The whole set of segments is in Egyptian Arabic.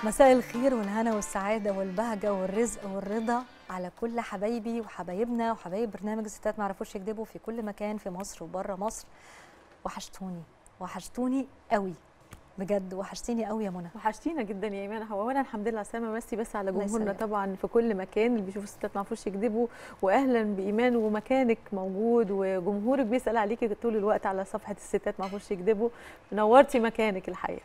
مساء الخير والهنا والسعادة والبهجة والرزق والرضا على كل حبايبي وحبايبنا وحبايب برنامج الستات ما يعرفوش يكذبوا في كل مكان في مصر وبره مصر وحشتوني وحشتوني قوي بجد وحشتيني قوي يا منى وحشتينا جدا يا ايمان هو اولا الحمد لله على السلامه ميرسي بس على الله جمهورنا يسلمك. طبعا في كل مكان اللي بيشوفوا الستات ما يعرفوش يكذبوا واهلا بايمان ومكانك موجود وجمهورك بيسال عليكي طول الوقت على صفحه الستات ما يعرفوش يكذبوا نورتي مكانك الحقيقه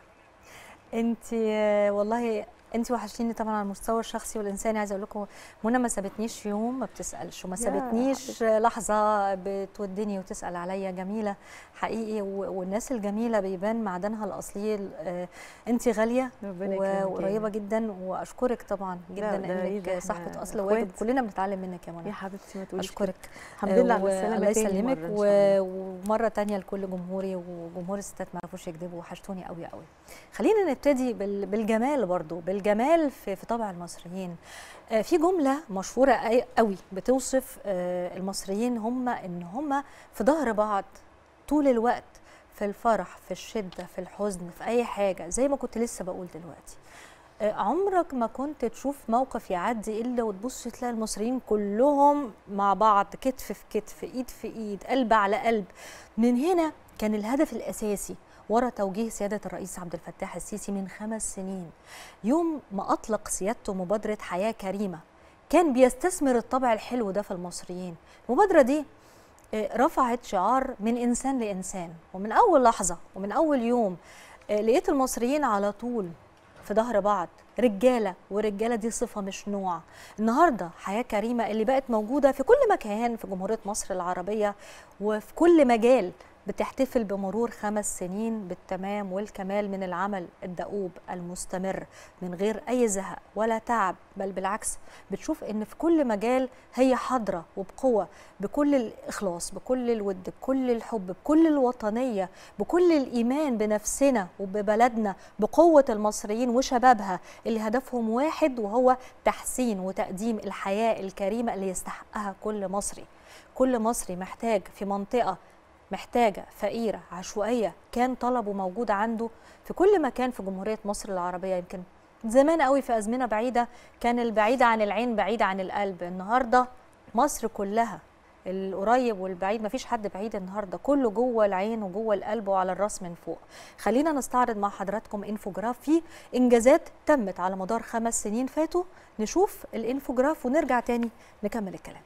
انت والله انت وحشتيني طبعا على المستوى الشخصي والانساني عايزه اقول لكم منى ما سابتنيش يوم ما بتسالش وما يا سابتنيش لحظه بتودني وتسال عليا جميله حقيقي و- والناس الجميله بيبان معدنها الاصلي آه، انت غاليه ربنا و- يكرمك يا وقريبه إيمان. جدا واشكرك طبعا جدا ده إيه انك ده، صاحبه إحنا اصل واجب إخوات. كلنا بنتعلم منك يا يا منى حبيبتي ما تقوليش كده. اشكرك الحمد لله على و- السلامه الله تاني يسلمك مرة إن و... شاء الله. ومره تانية لكل جمهوري وجمهور الستات ما يعرفوش يكذبوا وحشتوني قوي قوي خلينا نبتدي بال... بالجمال برضو بالجمال في, في طبع المصريين آه، في جمله مشهوره أي- قوي بتوصف آه، المصريين هم ان هم في ظهر بعض طول الوقت في الفرح في الشده في الحزن في اي حاجه زي ما كنت لسه بقول دلوقتي آه، عمرك ما كنت تشوف موقف يعدي الا وتبص تلاقي المصريين كلهم مع بعض كتف في كتف ايد في ايد قلب على قلب من هنا كان الهدف الاساسي ورا توجيه سياده الرئيس عبد الفتاح السيسي من خمس سنين يوم ما اطلق سيادته مبادره حياه كريمه كان بيستثمر الطبع الحلو ده في المصريين المبادره دي آه، رفعت شعار من انسان لانسان ومن اول لحظه ومن اول يوم آه، لقيت المصريين على طول في ظهر بعض رجاله ورجاله دي صفه مش نوع النهارده حياه كريمه اللي بقت موجوده في كل مكان في جمهوريه مصر العربيه وفي كل مجال بتحتفل بمرور خمس سنين بالتمام والكمال من العمل الدؤوب المستمر من غير اي زهق ولا تعب بل بالعكس بتشوف ان في كل مجال هي حاضره وبقوه بكل الاخلاص بكل الود بكل الحب بكل الوطنيه بكل الايمان بنفسنا وببلدنا بقوه المصريين وشبابها اللي هدفهم واحد وهو تحسين وتقديم الحياه الكريمه اللي يستحقها كل مصري كل مصري محتاج في منطقه محتاجه فقيره عشوائيه كان طلبه موجود عنده في كل مكان في جمهوريه مصر العربيه يمكن زمان قوي في ازمنه بعيده كان البعيد عن العين بعيد عن القلب النهارده مصر كلها القريب والبعيد مفيش حد بعيد النهارده كله جوه العين وجوه القلب وعلى الراس من فوق خلينا نستعرض مع حضراتكم انفوجراف فيه انجازات تمت على مدار خمس سنين فاتوا نشوف الانفوجراف ونرجع تاني نكمل الكلام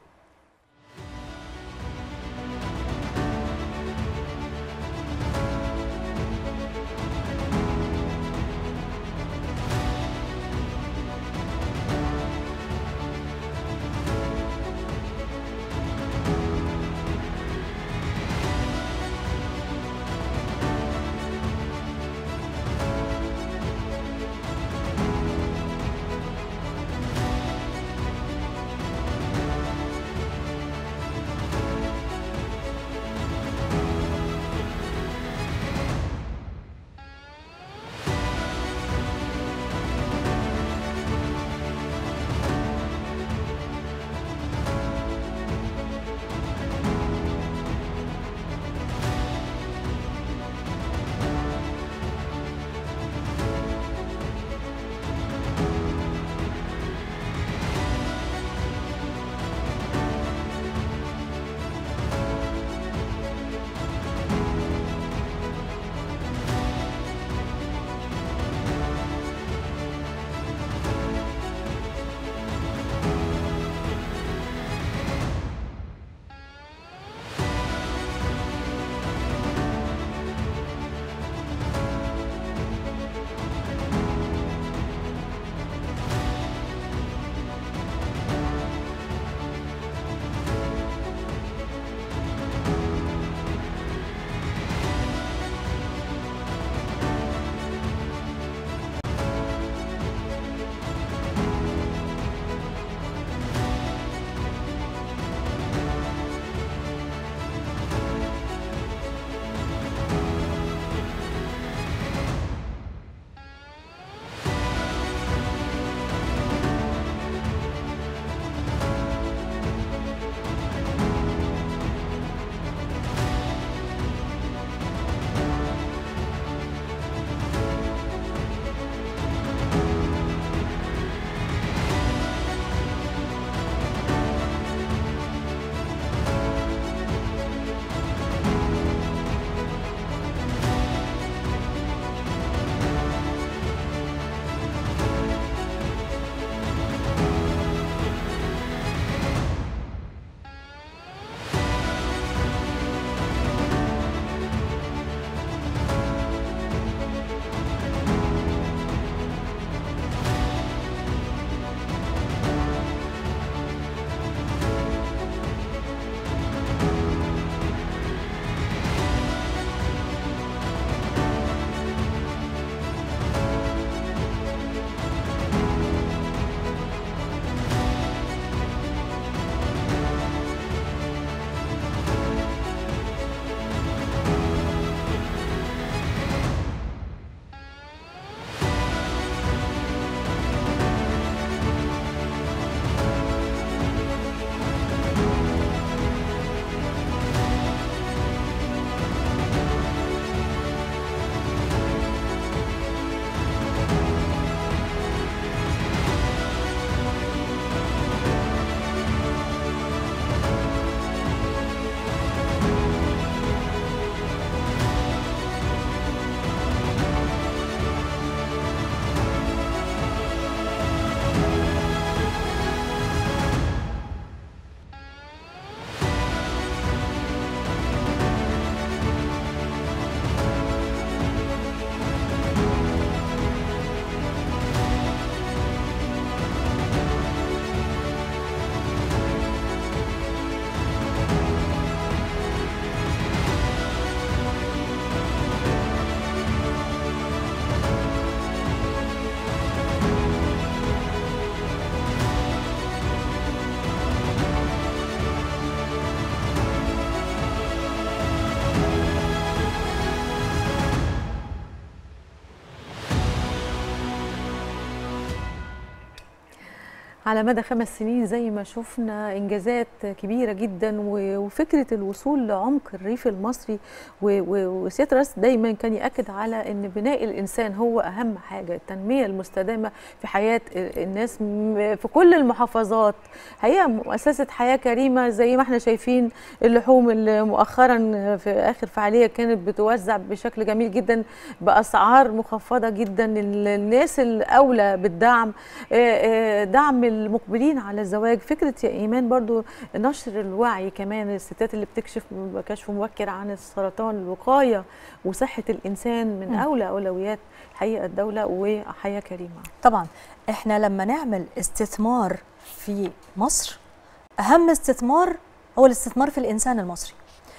على مدى خمس سنين زي ما شفنا انجازات كبيره جدا و- وفكره الوصول لعمق الريف المصري و- و- وسياده الرئيس دايما كان ياكد على ان بناء الانسان هو اهم حاجه التنميه المستدامه في حياه الناس م- في كل المحافظات هي مؤسسه حياه كريمه زي ما احنا شايفين اللحوم اللي مؤخرا في اخر فعاليه كانت بتوزع بشكل جميل جدا باسعار مخفضه جدا الناس الاولى بالدعم آه، آه، دعم المقبلين على الزواج فكره يا ايمان برضو نشر الوعي كمان الستات اللي بتكشف كشف مبكر عن السرطان الوقايه وصحه الانسان من مم. اولى اولويات الحقيقه الدوله وحياه كريمه طبعا احنا لما نعمل استثمار في مصر اهم استثمار هو الاستثمار في الانسان المصري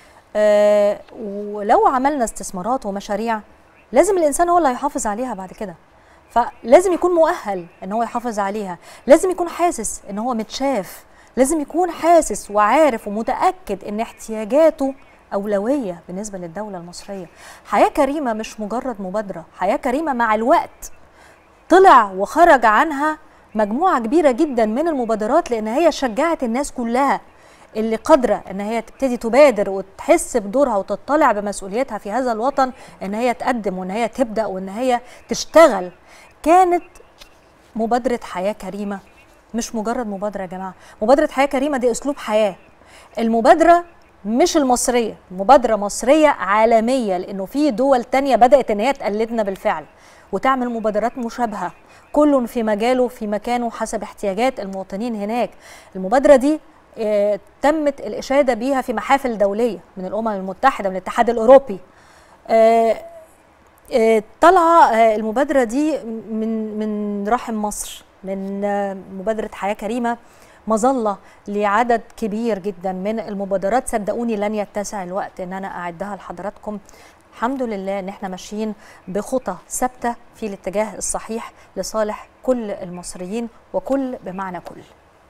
آه ولو عملنا استثمارات ومشاريع لازم الانسان هو اللي هيحافظ عليها بعد كده فلازم يكون مؤهل ان هو يحافظ عليها لازم يكون حاسس ان هو متشاف لازم يكون حاسس وعارف ومتاكد ان احتياجاته اولويه بالنسبه للدوله المصريه حياه كريمه مش مجرد مبادره حياه كريمه مع الوقت طلع وخرج عنها مجموعه كبيره جدا من المبادرات لان هي شجعت الناس كلها اللي قادره ان هي تبتدي تبادر وتحس بدورها وتطلع بمسؤوليتها في هذا الوطن ان هي تقدم وان هي تبدا وان هي تشتغل كانت مبادره حياه كريمه مش مجرد مبادره يا جماعه مبادره حياه كريمه دي اسلوب حياه المبادره مش المصريه مبادره مصريه عالميه لانه في دول تانية بدات ان هي تقلدنا بالفعل وتعمل مبادرات مشابهه كل في مجاله في مكانه حسب احتياجات المواطنين هناك المبادره دي آه، تمت الاشاده بيها في محافل دوليه من الامم المتحده من الاتحاد الاوروبي آه، آه، طالعه آه، المبادره دي من من رحم مصر من آه، مبادره حياه كريمه مظله لعدد كبير جدا من المبادرات صدقوني لن يتسع الوقت ان انا اعدها لحضراتكم الحمد لله ان احنا ماشيين بخطى ثابته في الاتجاه الصحيح لصالح كل المصريين وكل بمعنى كل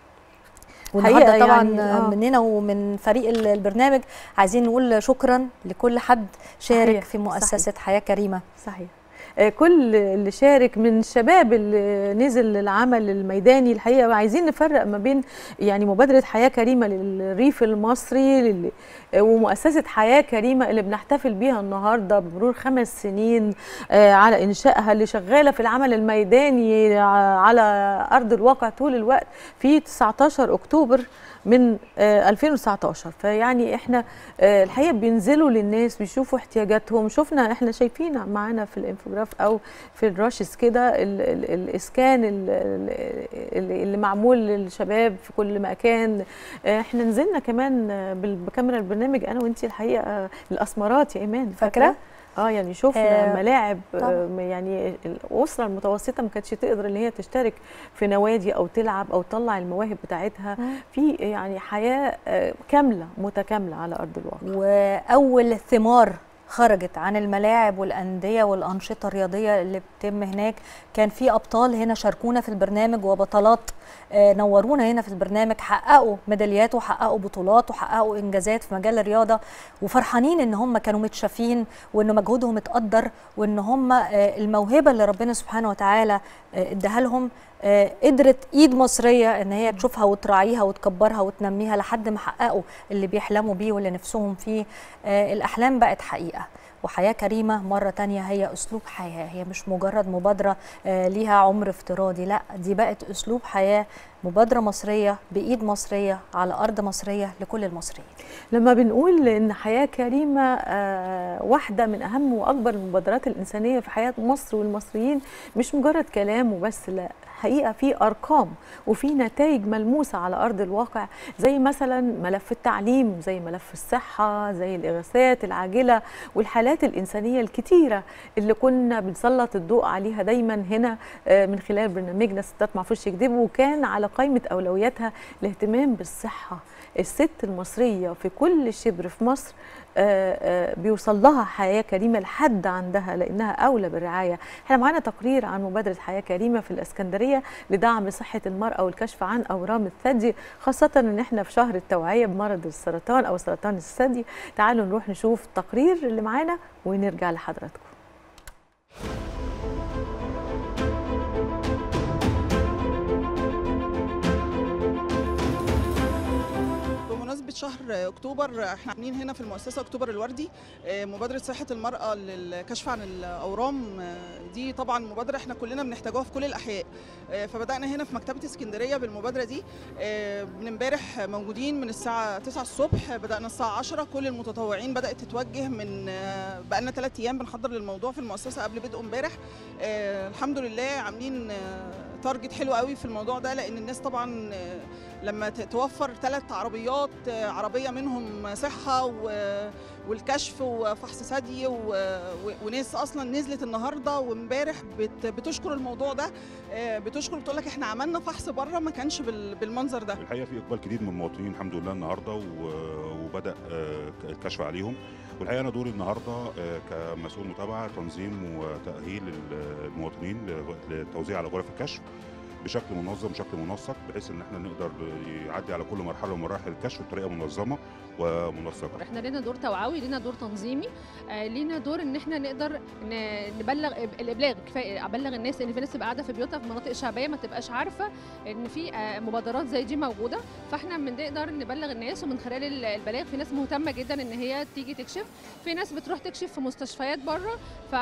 والنهارده حقيقة طبعا يعني، آه. مننا ومن فريق ال- البرنامج عايزين نقول شكرا لكل حد شارك صحيح، في مؤسسه حياه كريمه صحيح آه، كل اللي شارك من الشباب اللي نزل العمل الميداني الحقيقه عايزين نفرق ما بين يعني مبادره حياه كريمه للريف المصري لل- آه، ومؤسسه حياه كريمه اللي بنحتفل بيها النهارده بمرور خمس سنين آه، على انشائها اللي شغاله في العمل الميداني ع- على ارض الواقع طول الوقت في 19 اكتوبر من آه، 2019 فيعني احنا آه، الحقيقه بينزلوا للناس بيشوفوا احتياجاتهم شفنا احنا شايفين معانا في الانفوجراف او في الراشز كده ال- ال- الاسكان ال- ال- اللي معمول للشباب في كل مكان آه، احنا نزلنا كمان آه، بال- بكاميرا البرنامج انا وانتي الحقيقه آه، الاسمرات يا ايمان فاكرة؟ اه يعني شفنا آه، ملاعب طبعاً. آه، يعني الاسره المتوسطه ما كانتش تقدر ان هي تشترك في نوادي او تلعب او تطلع المواهب بتاعتها في يعني حياه آه، كامله متكامله على ارض الواقع واول ثمار خرجت عن الملاعب والانديه والانشطه الرياضيه اللي بتتم هناك كان في ابطال هنا شاركونا في البرنامج وبطلات آه، نورونا هنا في البرنامج حققوا ميداليات وحققوا بطولات وحققوا انجازات في مجال الرياضه وفرحانين ان هم كانوا متشافين وان مجهودهم اتقدر وان هم آه، الموهبه اللي ربنا سبحانه وتعالى آه، اداها لهم آه، قدرت ايد مصريه ان هي تشوفها وتراعيها وتكبرها وتنميها لحد ما حققوا اللي بيحلموا بيه واللي نفسهم فيه آه، الاحلام بقت حقيقه وحياه كريمه مره تانية هي اسلوب حياه هي مش مجرد مبادره آه، ليها عمر افتراضي لا دي بقت اسلوب حياه مبادره مصريه بايد مصريه على ارض مصريه لكل المصريين لما بنقول ان حياه كريمه آه، واحده من اهم واكبر المبادرات الانسانيه في حياه مصر والمصريين مش مجرد كلام وبس لا حقيقه في ارقام وفي نتائج ملموسه على ارض الواقع زي مثلا ملف التعليم زي ملف الصحه زي الاغاثات العاجله والحالات الانسانيه الكتيره اللي كنا بنسلط الضوء عليها دايما هنا آه، من خلال برنامجنا ستات ما عرفوش يكذبوا وكان على قائمه اولوياتها الاهتمام بالصحه الست المصريه في كل شبر في مصر آه، آه، بيوصل لها حياه كريمه لحد عندها لانها اولى بالرعايه احنا معانا تقرير عن مبادره حياه كريمه في الاسكندريه لدعم صحه المراه والكشف عن اورام الثدي خاصه ان احنا في شهر التوعيه بمرض السرطان او سرطان الثدي تعالوا نروح نشوف التقرير اللي معانا ونرجع لحضراتكم شهر اكتوبر احنا عاملين هنا في المؤسسه اكتوبر الوردي آه، مبادره صحه المراه للكشف عن الاورام آه، دي طبعا مبادره احنا كلنا بنحتاجوها في كل الاحياء آه، فبدانا هنا في مكتبه اسكندريه بالمبادره دي آه، من امبارح موجودين من الساعه 9 الصبح بدانا الساعه 10 كل المتطوعين بدات تتوجه من آه، بقالنا ثلاث ايام بنحضر للموضوع في المؤسسه قبل بدء امبارح آه، الحمد لله عاملين آه، تارجت حلو قوي في الموضوع ده لان الناس طبعا آه، لما ت- توفر ثلاث عربيات آه، عربيه منهم صحه و- والكشف وفحص ثدي و- و- وناس اصلا نزلت النهارده وامبارح بت- بتشكر الموضوع ده آه، بتشكر بتقول لك احنا عملنا فحص بره ما كانش بال- بالمنظر ده الحقيقه في اقبال جديد من المواطنين الحمد لله النهارده و- وبدا آه، الكشف عليهم والحقيقه انا دوري النهارده آه، كمسؤول متابعه تنظيم وتاهيل المواطنين للتوزيع على غرف الكشف بشكل منظم بشكل منسق بحيث ان احنا نقدر يعدي على كل مرحله من مراحل الكشف بطريقه منظمه ومنسقه احنا لينا دور توعوي لينا دور تنظيمي آه، لينا دور ان احنا نقدر ن- نبلغ الابلاغ كفايه ابلغ الناس ان في ناس تبقى قاعده في بيوتها في مناطق شعبيه ما تبقاش عارفه ان في آه، مبادرات زي دي موجوده فاحنا بنقدر نبلغ الناس ومن خلال ال- البلاغ في ناس مهتمه جدا ان هي تيجي تكشف في ناس بتروح تكشف في مستشفيات بره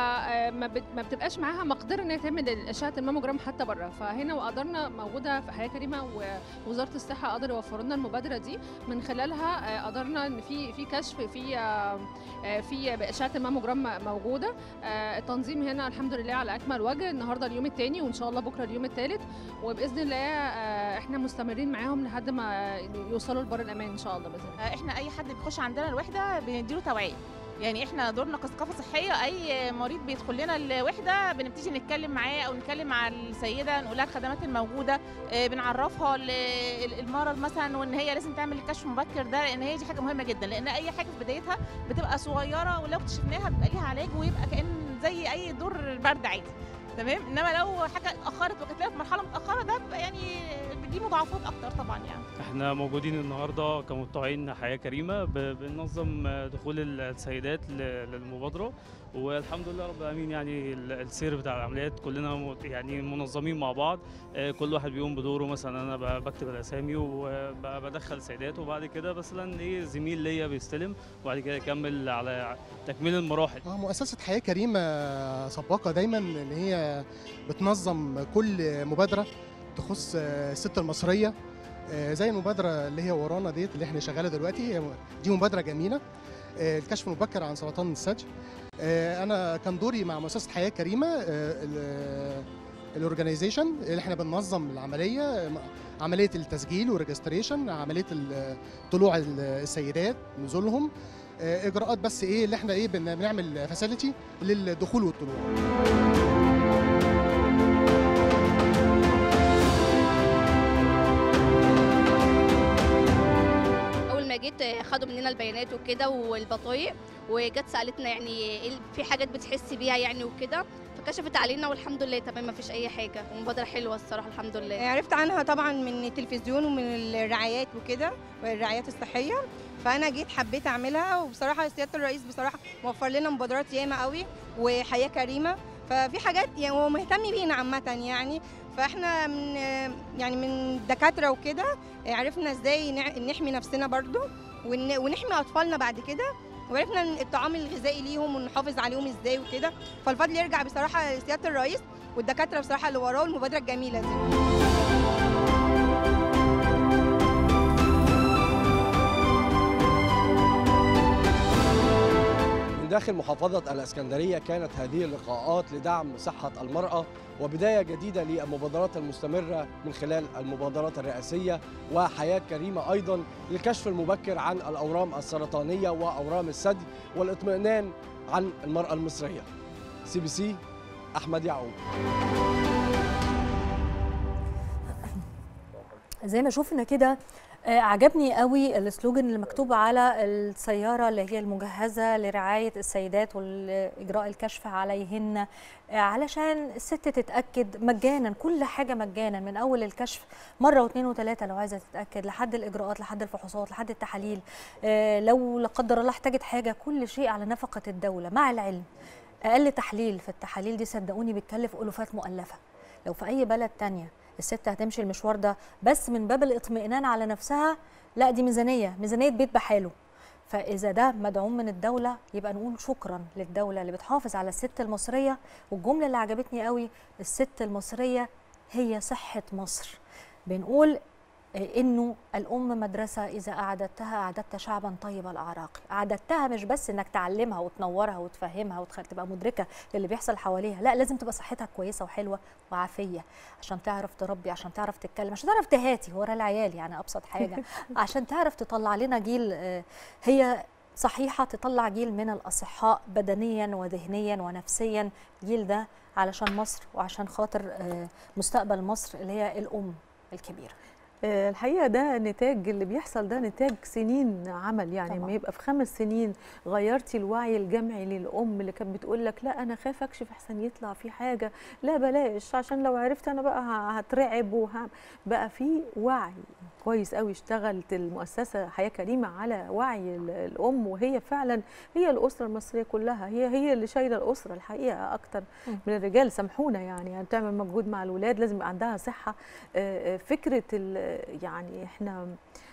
فما ما بتبقاش معاها مقدره ان هي تعمل اشعه الماموجرام حتى بره فهنا وقدرنا موجوده في حياه كريمه ووزاره الصحه قدر يوفر لنا المبادره دي من خلالها آه، قدرنا ان في في كشف في آه، آه، في اشعه الماموجرام موجوده آه، التنظيم هنا الحمد لله على اكمل وجه النهارده اليوم الثاني وان شاء الله بكره اليوم الثالث وباذن الله آه، احنا مستمرين معاهم لحد ما يوصلوا لبر الامان ان شاء الله باذن الله احنا اي حد بيخش عندنا الوحده بنديله توعيه يعني احنا دورنا كثقافه صحيه اي مريض بيدخل لنا الوحده بنبتدي نتكلم معاه او نتكلم مع السيده نقول لها الخدمات الموجوده آه، بنعرفها ال- ال- المرض مثلا وان هي لازم تعمل الكشف المبكر ده لان هي دي حاجه مهمه جدا لان اي حاجه في بدايتها بتبقى صغيره ولو اكتشفناها بيبقى ليها علاج ويبقى كان زي اي دور البرد عادي تمام انما لو حاجه اتاخرت وكانت لها في مرحله متاخره ده بيبقى يعني دي مضاعفات اكتر طبعا يعني احنا موجودين النهارده كمتطوعين حياه كريمه ب- بننظم دخول السيدات ل- للمبادره والحمد لله رب العالمين يعني ال- السير بتاع العمليات كلنا م- يعني منظمين مع بعض اه، كل واحد بيقوم بدوره مثلا انا ب- بكتب الاسامي وبدخل سيدات وبعد كده مثلا ايه زميل ليا بيستلم وبعد كده يكمل على تكميل المراحل آه، مؤسسة حياة كريمة سباقة دايما ان هي بتنظم كل مبادرة تخص آه، الست المصرية آه، زي المبادرة اللي هي ورانا ديت اللي احنا شغالة دلوقتي هي دي مبادرة جميلة آه، الكشف المبكر عن سرطان الثدي آه، انا كان دوري مع مؤسسة حياة كريمة الاورجنايزيشن اللي احنا بننظم العملية آه، عملية التسجيل والريجستريشن عملية ال- طلوع ال- السيدات نزولهم آه، اجراءات بس ايه اللي احنا ايه بن- بنعمل فاسيلتي للدخول والطلوع اول ما جيت خدوا مننا البيانات وكده والبطايق وجت سالتنا يعني إيه ال- في حاجات بتحسي بيها يعني وكده فكشفت علينا والحمد لله تمام ما فيش اي حاجه ومبادره حلوه الصراحه الحمد لله عرفت عنها طبعا من التلفزيون ومن الرعايات وكده والرعايات الصحيه فانا جيت حبيت اعملها وبصراحه سياده الرئيس بصراحه موفر لنا مبادرات ياما قوي وحياه كريمه ففي حاجات يعني هو مهتم بينا عامه يعني فاحنا من يعني من دكاتره وكده عرفنا ازاي نع- نحمي نفسنا برضو ون- ونحمي اطفالنا بعد كده وعرفنا إن الطعام الغذائي ليهم ونحافظ عليهم ازاي وكده فالفضل يرجع بصراحه لسياده الرئيس والدكاتره بصراحه اللي وراه المبادره الجميله دي من داخل محافظة الإسكندرية كانت هذه اللقاءات لدعم صحة المرأة وبداية جديدة للمبادرات المستمرة من خلال المبادرات الرئاسية وحياة كريمة أيضا للكشف المبكر عن الأورام السرطانية وأورام الثدي والاطمئنان عن المرأة المصرية سي بي سي أحمد يعقوب زي ما شفنا كده آه، عجبني قوي السلوجن اللي مكتوب على السيارة اللي هي المجهزة لرعاية السيدات وإجراء الكشف عليهن آه، علشان الست تتأكد مجانا كل حاجة مجانا من أول الكشف مرة واثنين وثلاثة لو عايزة تتأكد لحد الإجراءات لحد الفحوصات لحد التحاليل آه، لو لا قدر الله احتاجت حاجة كل شيء على نفقة الدولة مع العلم أقل تحليل في التحاليل دي صدقوني بتكلف ألوفات مؤلفة لو في أي بلد تانية الست هتمشي المشوار ده بس من باب الاطمئنان على نفسها لا دي ميزانيه ميزانيه بيت بحاله فاذا ده مدعوم من الدوله يبقى نقول شكرا للدوله اللي بتحافظ على الست المصريه والجمله اللي عجبتني قوي الست المصريه هي صحه مصر بنقول انه الام مدرسه اذا اعددتها اعددت شعبا طيب الاعراق اعددتها مش بس انك تعلمها وتنورها وتفهمها وتبقى مدركه للي بيحصل حواليها لا لازم تبقى صحتها كويسه وحلوه وعافيه عشان تعرف تربي عشان تعرف تتكلم عشان تعرف تهاتي ورا العيال يعني ابسط حاجه عشان تعرف تطلع لنا جيل هي صحيحه تطلع جيل من الاصحاء بدنيا وذهنيا ونفسيا الجيل ده علشان مصر وعشان خاطر مستقبل مصر اللي هي الام الكبيره الحقيقه ده نتاج اللي بيحصل ده نتاج سنين عمل يعني لما يبقى في خمس سنين غيرتي الوعي الجمعي للام اللي كانت بتقول لك لا انا خايف اكشف احسن يطلع في حاجه لا بلاش عشان لو عرفت انا بقى هترعب وهم بقى في وعي كويس قوي اشتغلت المؤسسه حياه كريمه على وعي الام وهي فعلا هي الاسره المصريه كلها هي هي اللي شايله الاسره الحقيقه اكتر من الرجال سامحونا يعني يعني بتعمل مجهود مع الولاد لازم يبقى عندها صحه فكره يعني احنا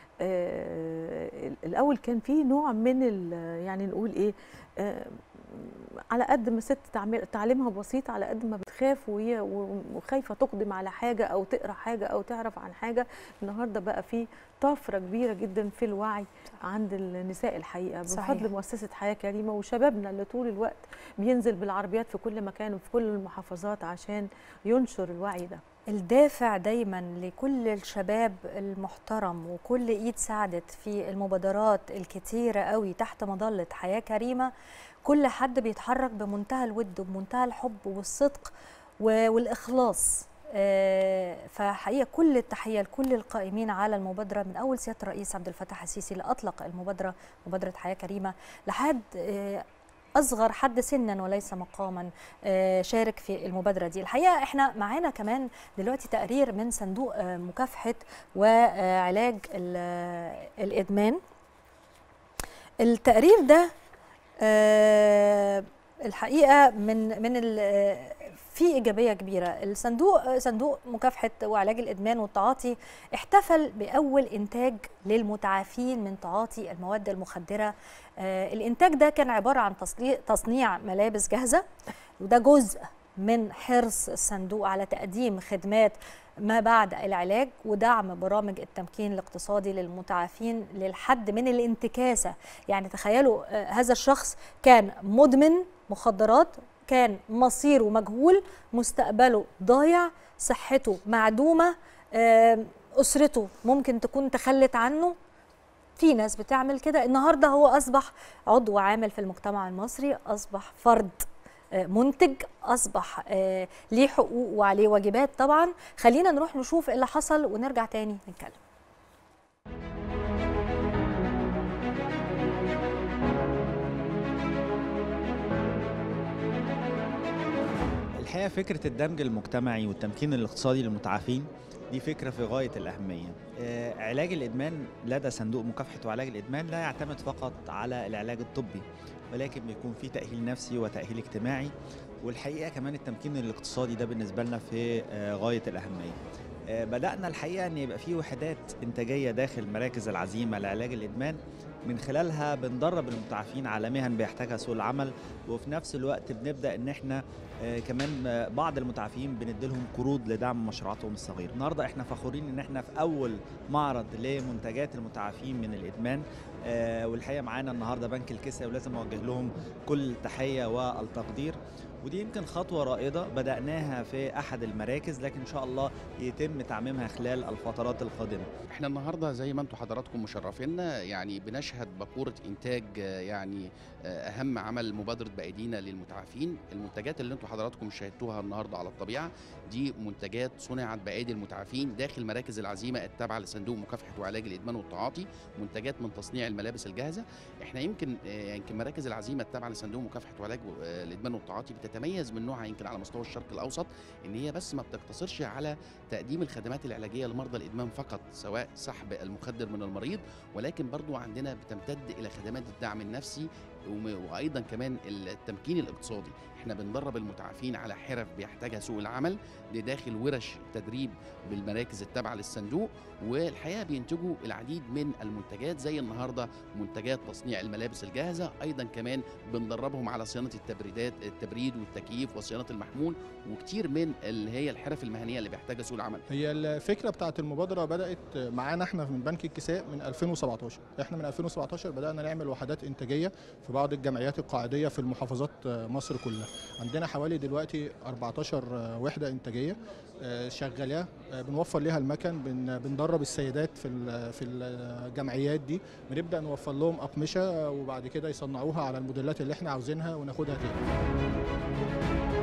الاول كان في نوع من يعني نقول ايه على قد ما ست تعليمها بسيط على قد ما بتخاف وهي وخايفه تقدم على حاجه او تقرا حاجه او تعرف عن حاجه النهارده بقى في طفره كبيره جدا في الوعي عند النساء الحقيقه بفضل مؤسسه حياه كريمه وشبابنا اللي طول الوقت بينزل بالعربيات في كل مكان وفي كل المحافظات عشان ينشر الوعي ده الدافع دايما لكل الشباب المحترم وكل ايد ساعدت في المبادرات الكتيره قوي تحت مظله حياه كريمه كل حد بيتحرك بمنتهى الود وبمنتهى الحب والصدق والاخلاص فحقيقه كل التحيه لكل القائمين على المبادره من اول سياده الرئيس عبد الفتاح السيسي اللي اطلق المبادره مبادره حياه كريمه لحد اصغر حد سنا وليس مقاما شارك في المبادره دي الحقيقه احنا معانا كمان دلوقتي تقرير من صندوق مكافحه وعلاج الادمان التقرير ده الحقيقه من من في ايجابيه كبيره الصندوق صندوق مكافحه وعلاج الادمان والتعاطي احتفل باول انتاج للمتعافين من تعاطي المواد المخدره الانتاج ده كان عباره عن تصنيع ملابس جاهزه وده جزء من حرص الصندوق على تقديم خدمات ما بعد العلاج ودعم برامج التمكين الاقتصادي للمتعافين للحد من الانتكاسه يعني تخيلوا هذا الشخص كان مدمن مخدرات كان مصيره مجهول مستقبله ضايع صحته معدومه اسرته ممكن تكون تخلت عنه في ناس بتعمل كده النهارده هو اصبح عضو عامل في المجتمع المصري اصبح فرد منتج اصبح ليه حقوق وعليه واجبات طبعا خلينا نروح نشوف ايه اللي حصل ونرجع تاني نتكلم الحقيقه فكره الدمج المجتمعي والتمكين الاقتصادي للمتعافين دي فكره في غايه الاهميه آه علاج الادمان لدى صندوق مكافحه وعلاج الادمان لا يعتمد فقط على العلاج الطبي ولكن بيكون في تاهيل نفسي وتاهيل اجتماعي والحقيقه كمان التمكين الاقتصادي ده بالنسبه لنا في آه غايه الاهميه آه بدانا الحقيقه ان يبقى في وحدات انتاجيه داخل مراكز العزيمه لعلاج الادمان من خلالها بندرب المتعافين على مهن بيحتاجها سوق العمل وفي نفس الوقت بنبدا ان احنا آه كمان آه بعض المتعافين بنديلهم قروض لدعم مشروعاتهم الصغيره النهارده احنا فخورين ان احنا في اول معرض لمنتجات المتعافين من الادمان آه والحقيقه معانا النهارده بنك الكسا ولازم اوجه لهم كل التحيه والتقدير ودي يمكن خطوه رائده بداناها في احد المراكز لكن ان شاء الله يتم تعميمها خلال الفترات القادمه احنا النهارده زي ما انتم حضراتكم مشرفينا يعني بنشهد بقوره انتاج يعني اهم عمل مبادره بايدينا للمتعافين المنتجات اللي انتم حضراتكم شاهدتوها النهارده على الطبيعه دي منتجات صنعت بايدي المتعافين داخل مراكز العزيمه التابعه لصندوق مكافحه وعلاج الادمان والتعاطي منتجات من تصنيع الملابس الجاهزه احنا يمكن يمكن مراكز العزيمه التابعه لصندوق مكافحه وعلاج الادمان والتعاطي بتتميز من نوعها يمكن على مستوى الشرق الاوسط ان هي بس ما بتقتصرش على تقديم الخدمات العلاجيه لمرضى الادمان فقط سواء سحب المخدر من المريض ولكن برضو عندنا بتمتد الى خدمات الدعم النفسي وم- وايضا كمان التمكين الاقتصادي احنا بندرب المتعافين على حرف بيحتاجها سوق العمل بداخل ورش تدريب بالمراكز التابعه للصندوق والحقيقه بينتجوا العديد من المنتجات زي النهارده منتجات تصنيع الملابس الجاهزه ايضا كمان بندربهم على صيانه التبريدات التبريد والتكييف وصيانه المحمول وكتير من اللي هي الحرف المهنيه اللي بيحتاجها سوق العمل هي الفكره بتاعت المبادره بدات معانا احنا من بنك الكساء من 2017 احنا من 2017 بدانا نعمل وحدات انتاجيه في بعض الجمعيات القاعديه في المحافظات مصر كلها عندنا حوالي دلوقتي 14 وحده انتاجيه آه، شغاله آه، بنوفر ليها المكن بن- بندرب السيدات في ال- في الجمعيات دي بنبدا نوفر لهم اقمشه وبعد كده يصنعوها على الموديلات اللي احنا عاوزينها وناخدها تاني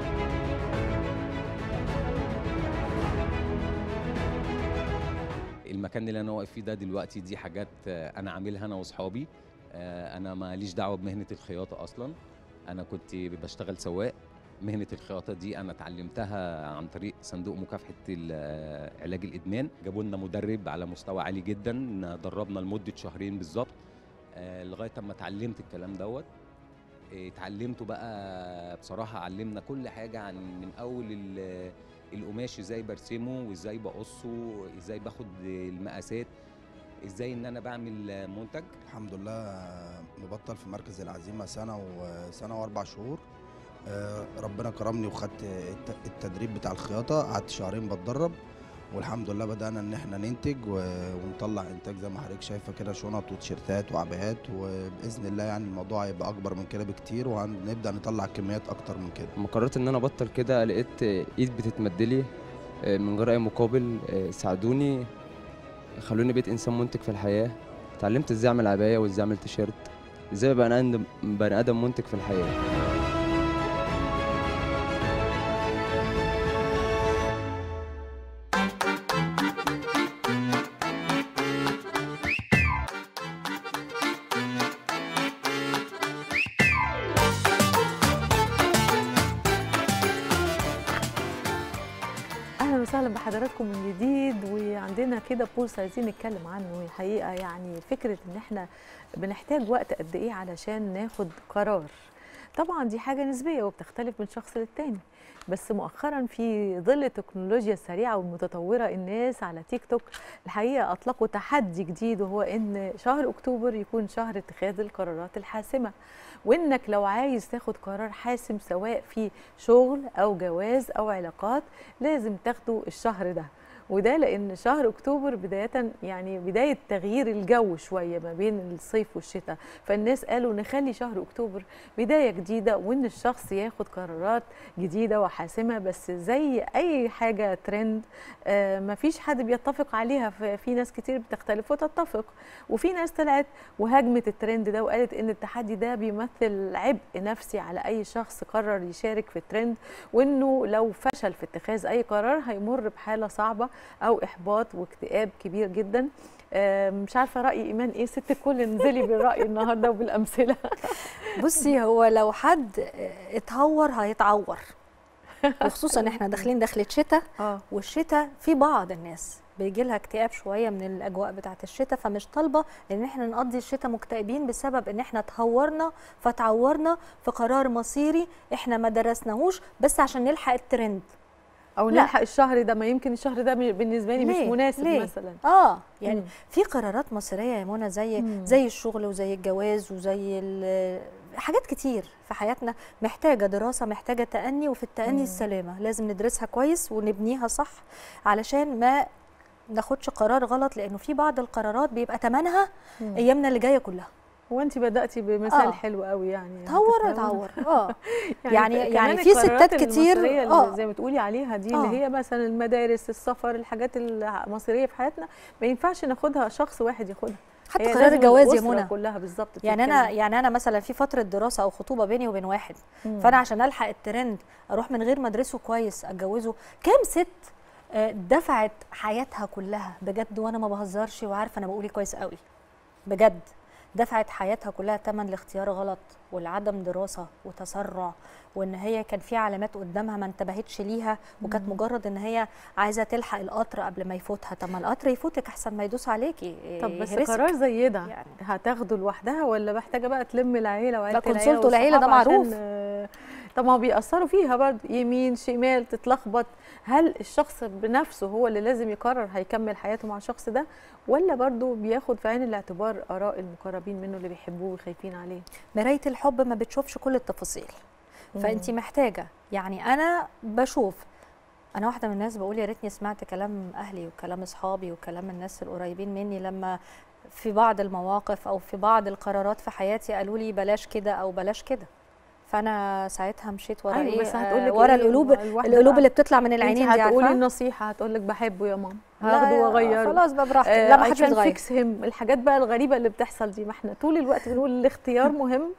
المكان اللي انا واقف فيه ده دلوقتي دي حاجات آه، انا عاملها انا واصحابي آه، انا ماليش دعوه بمهنه الخياطه اصلا انا كنت بشتغل سواق مهنه الخياطه دي انا اتعلمتها عن طريق صندوق مكافحه ال- آه، علاج الادمان جابوا لنا مدرب على مستوى عالي جدا دربنا لمده شهرين بالظبط آه، لغايه اما اتعلمت الكلام دوت آه، اتعلمته بقى بصراحه علمنا كل حاجه عن من اول ال- القماش ازاي برسمه وازاي بقصه ازاي باخد المقاسات ازاي ان انا بعمل منتج الحمد لله مبطل في مركز العزيمة سنة وسنة وأربع شهور آه، ربنا كرمني وخدت الت- التدريب بتاع الخياطة قعدت شهرين بتدرب والحمد لله بدأنا إن إحنا ننتج و- ونطلع إنتاج زي ما حضرتك شايفة كده شنط وتيشيرتات وعبايات وبإذن الله يعني الموضوع هيبقى أكبر من كده بكتير وهنبدأ نطلع كميات أكتر من كده لما قررت ان انا ابطل كده لقيت ايد بتتمدلي آه، من غير اي مقابل آه، ساعدوني خلوني بقيت انسان منتج في الحياه اتعلمت ازاي اعمل عبايه وازاي اعمل تيشيرت ازاي ابقى بني ادم بني ادم منتج في الحياه اهلا وسهلا بحضراتكم من جديد وعندنا كده بولس عايزين نتكلم عنه الحقيقه يعني فكره ان احنا بنحتاج وقت قد ايه علشان ناخد قرار طبعا دي حاجه نسبيه وبتختلف من شخص للتاني بس مؤخرا في ظل التكنولوجيا السريعه والمتطوره الناس على تيك توك الحقيقه اطلقوا تحدي جديد وهو ان شهر اكتوبر يكون شهر اتخاذ القرارات الحاسمه وانك لو عايز تاخد قرار حاسم سواء في شغل او جواز او علاقات لازم تاخده الشهر ده وده لان شهر اكتوبر بدايه يعني بدايه تغيير الجو شويه ما بين الصيف والشتاء فالناس قالوا نخلي شهر اكتوبر بدايه جديده وان الشخص ياخد قرارات جديده وحاسمه بس زي اي حاجه ترند آه مفيش حد بيتفق عليها ف- في ناس كتير بتختلف وتتفق وفي ناس طلعت وهاجمت الترند ده وقالت ان التحدي ده بيمثل عبء نفسي على اي شخص قرر يشارك في الترند وانه لو فشل في اتخاذ اي قرار هيمر بحاله صعبه او احباط واكتئاب كبير جدا آه، مش عارفه راي ايمان ايه ست الكل انزلي بالراي النهارده وبالامثله بصي هو لو حد اتهور هيتعور وخصوصا احنا داخلين دخلة شتاء والشتاء في بعض الناس بيجي لها اكتئاب شويه من الاجواء بتاعه الشتاء فمش طالبه ان احنا نقضي الشتاء مكتئبين بسبب ان احنا اتهورنا فتعورنا في قرار مصيري احنا ما درسناهوش بس عشان نلحق الترند او لا. نلحق الشهر ده ما يمكن الشهر ده بالنسبه لي مش ليه؟ مناسب ليه؟ مثلا اه يعني مم. في قرارات مصيريه يا منى زي مم. زي الشغل وزي الجواز وزي ال- حاجات كتير في حياتنا محتاجه دراسه محتاجه تأني وفي التأني مم. السلامه لازم ندرسها كويس ونبنيها صح علشان ما ناخدش قرار غلط لانه في بعض القرارات بيبقى ثمنها مم. ايامنا اللي جايه كلها هو انت بداتي بمثال آه. حلو قوي يعني تعور هتتناول. تعور اه يعني كمان يعني في القرارات ستات كتير المصيرية اللي اه زي ما تقولي عليها دي آه. اللي هي مثلا المدارس السفر الحاجات المصيريه في حياتنا ما ينفعش ناخدها شخص واحد ياخدها حتى هي قرار لازم الجواز يا الأسرة منى كلها بالظبط يعني انا بتتكلم. يعني انا مثلا في فتره دراسه او خطوبه بيني وبين واحد مم. فانا عشان الحق الترند اروح من غير ما ادرسه كويس اتجوزه كام ست آه، دفعت حياتها كلها بجد وانا ما بهزرش وعارفه انا بقول إيه كويس قوي بجد دفعت حياتها كلها ثمن لاختيار غلط ولعدم دراسه وتسرع وان هي كان في علامات قدامها ما انتبهتش ليها وكانت مم. مجرد ان هي عايزه تلحق القطر قبل ما يفوتها طب ما القطر يفوتك احسن ما يدوس عليكي طب بس يهرسك. قرار زي ده يعني. هتاخده لوحدها ولا محتاجه بقى تلم العيله وعيله لا، كونسولته العيلة ده والصحاب معروف. عشان، آه، طب ما هو بيأثروا فيها برضه يمين شمال تتلخبط هل الشخص بنفسه هو اللي لازم يقرر هيكمل حياته مع الشخص ده ولا برضه بياخد في عين الاعتبار اراء المقربين منه اللي بيحبوه وخايفين عليه مرايه الحب ما بتشوفش كل التفاصيل فانت محتاجه يعني انا بشوف انا واحده من الناس بقول يا ريتني سمعت كلام اهلي وكلام اصحابي وكلام الناس القريبين مني لما في بعض المواقف او في بعض القرارات في حياتي قالوا لي بلاش كده او بلاش كده فانا ساعتها مشيت ورا أيوة، ايه بس آه، هتقولك ورا إيه؟ القلوب ما الواحدة القلوب بقى- اللي بتطلع من العينين انت دي هتقولي عارفه النصيحه هتقول لك بحبه يا ماما لا، هاخده واغيره خلاص بقى براحتك. لا، ما حدش بيتغير. فيكس هيم الحاجات بقى الغريبه اللي بتحصل دي ما احنا طول الوقت بنقول الاختيار مهم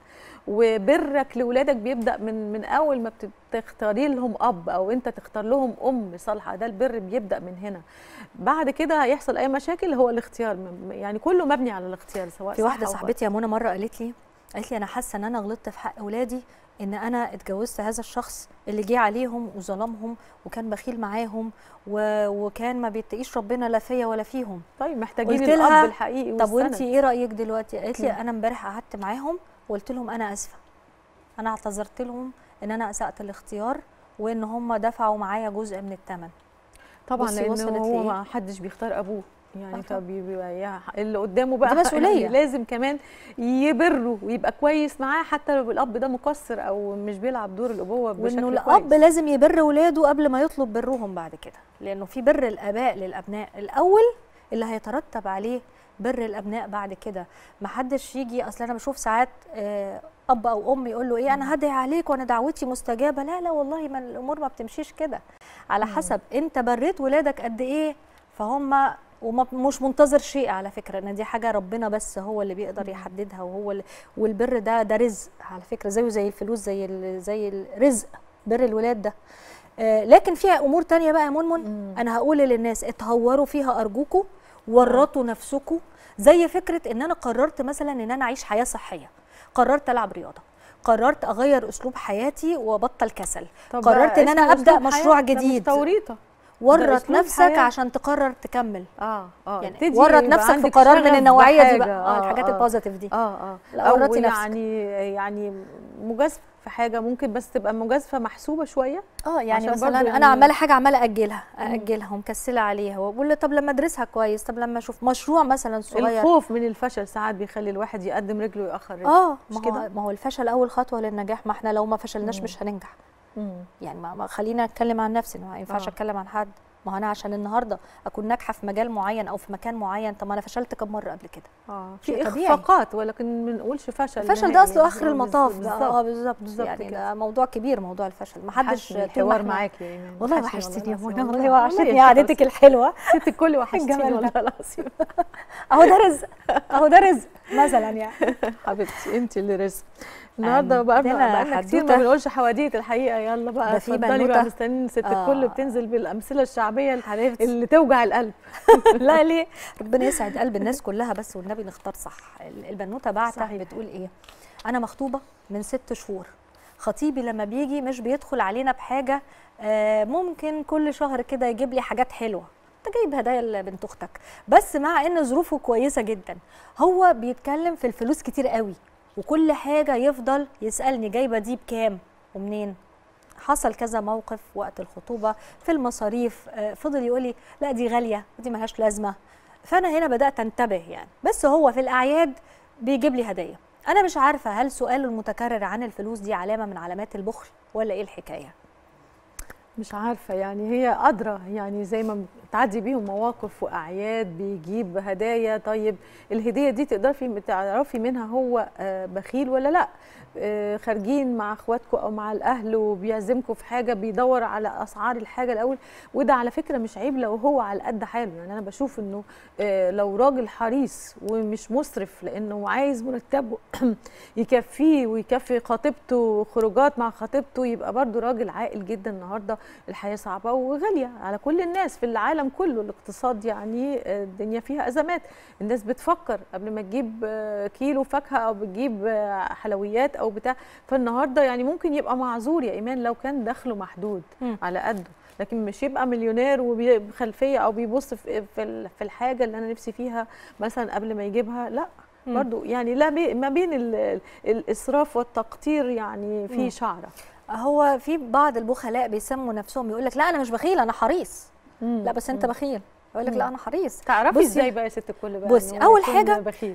وبرك لاولادك بيبدا من من اول ما بتختاري لهم اب او انت تختار لهم ام صالحه ده البر بيبدا من هنا بعد كده هيحصل اي مشاكل هو الاختيار م- يعني كله مبني على الاختيار سواء في صح واحده أو صاحبتي يا منى مره قالت لي قالت لي انا حاسه ان انا غلطت في حق اولادي ان انا اتجوزت هذا الشخص اللي جه عليهم وظلمهم وكان بخيل معاهم و... وكان ما بيتقيش ربنا لا فيا ولا فيهم طيب محتاجين قلت الأب لها الحقيقي طب وانت والسند. ايه رايك دلوقتي قالت لي مم. انا امبارح قعدت معاهم وقلت لهم انا اسفه انا اعتذرت لهم ان انا اسات الاختيار وان هم دفعوا معايا جزء من الثمن طبعا بصي لان وصلت هو لإيه؟ ما حدش بيختار ابوه يعني آه طبعاً. فبيبقى يا- اللي قدامه بقى دي مسؤولية. يعني لازم كمان يبره ويبقى كويس معاه حتى لو الاب ده مقصر او مش بيلعب دور الابوه بشكل وانه كويس. الاب لازم يبر ولاده قبل ما يطلب برهم بعد كده لانه في بر الاباء للابناء الاول اللي هيترتب عليه بر الابناء بعد كده ما حدش يجي اصل انا بشوف ساعات آه، اب او ام يقول له ايه انا هدعي عليك وانا دعوتي مستجابه لا لا والله ما الامور ما بتمشيش كده على مم. حسب انت بريت ولادك قد ايه فهم ومش منتظر شيء على فكره ان دي حاجه ربنا بس هو اللي بيقدر يحددها وهو اللي والبر ده ده رزق على فكره زيه زي الفلوس زي ال- زي الرزق بر الولاد ده آه، لكن فيها امور تانية بقى يا منمن انا هقول للناس اتهوروا فيها ارجوكوا ورطوا نفسكوا زي فكره ان انا قررت مثلا ان انا اعيش حياه صحيه قررت العب رياضه قررت اغير اسلوب حياتي وابطل كسل طب قررت ده ان انا اسمه ابدا أسلوب مشروع حياة، ده مش جديد توريطه ده ورط أسلوب نفسك حياة. عشان تقرر تكمل اه اه يعني ابتدي ورط يبقى نفسك في عندك قرار من شغف النوعيه دي بحاجة. بقى اه الحاجات البوزيتيف دي اه اه لا او ورطي نفسك يعني يعني مجازفه في حاجه ممكن بس تبقى مجازفه محسوبه شويه اه يعني عشان مثلا برضو انا يعني- عماله حاجه عماله ااجلها مم. ااجلها ومكسله عليها واقول له طب لما ادرسها كويس طب لما اشوف مشروع مثلا صغير الخوف من الفشل ساعات بيخلي الواحد يقدم رجله ويأخر رجله اه مش ما هو كده ما هو الفشل اول خطوه للنجاح ما احنا لو ما فشلناش مم. مش هننجح مم. يعني ما, ما خلينا اتكلم عن نفسي ما ينفعش آه. اتكلم عن حد ما هو انا عشان النهارده اكون ناجحه في مجال معين او في مكان معين طب ما انا فشلت كم مره قبل كده اه شيء في طبيعي. اخفاقات ولكن ما نقولش فشل الفشل نهائي ده اصله يعني. اخر آه، المطاف بالظبط. بقى اه بالظبط بالظبط يعني كده. ده موضوع كبير موضوع الفشل ما حدش وحشني طول ما الحوار إحنا- معاكي يا إيمان. والله وحشني وحشتني يا والله منى العظيم. والله والله وحشتني يا قعدتك ستي. الحلوه ست الكل وحشتيني الجمال والله ده. العظيم اهو ده رزق اهو ده رزق مثلا يعني حبيبتي انت اللي رزق النهارده بقى عندنا بقالنا كتير ما حدوتة. بنقولش حواديت الحقيقه يلا بقى ده في اتفضلي بقى بنوتة. مستنيين ست آه. الكل بتنزل بالامثله الشعبيه حبيبتي اللي توجع القلب لا ليه ربنا يسعد قلب الناس كلها بس والنبي نختار صح ال- البنوته بعتة صحيح. بتقول ايه انا مخطوبه من ست شهور خطيبي لما بيجي مش بيدخل علينا بحاجه آه، ممكن كل شهر كده يجيب لي حاجات حلوه انت جايب هدايا لبنت اختك بس مع ان ظروفه كويسه جدا هو بيتكلم في الفلوس كتير قوي وكل حاجه يفضل يسالني جايبه دي بكام ومنين حصل كذا موقف وقت الخطوبه في المصاريف آه، فضل يقول لي لا دي غاليه ودي ملهاش لازمه فانا هنا بدات انتبه يعني بس هو في الاعياد بيجيب لي هدايا انا مش عارفه هل سؤاله المتكرر عن الفلوس دي علامه من علامات البخل ولا ايه الحكايه مش عارفه يعني هي قادره يعني زي ما تعدي بيهم مواقف واعياد بيجيب هدايا طيب الهديه دي تقدري تعرفي منها هو آه، بخيل ولا لا آه، خارجين مع اخواتكم او مع الاهل وبيعزمكم في حاجه بيدور على اسعار الحاجه الاول وده على فكره مش عيب لو هو على قد حاله يعني انا بشوف انه آه، لو راجل حريص ومش مسرف لانه عايز مرتبه يكفيه ويكفي خطيبته خروجات مع خطيبته يبقى برضو راجل عاقل جدا النهارده الحياه صعبه وغاليه على كل الناس في العالم كله الاقتصاد يعني آه، الدنيا فيها ازمات الناس بتفكر قبل ما تجيب آه، كيلو فاكهه او بتجيب آه، حلويات او بتاع فالنهارده يعني ممكن يبقى معذور يا ايمان لو كان دخله محدود مم. على قده لكن مش يبقى مليونير وبخلفيه او بيبص في في ال- في الحاجه اللي انا نفسي فيها مثلا قبل ما يجيبها لا مم. برضو يعني لا بي ما بين ال- ال- الاسراف والتقطير يعني مم. في شعره هو في بعض البخلاء بيسموا نفسهم يقول لك لا انا مش بخيل انا حريص لا بس انت مم. بخيل يقول لك مم. لا انا حريص تعرفي بصي- ازاي بقى يا ست الكل بقى بصي إن هو اول يكون حاجه بخيل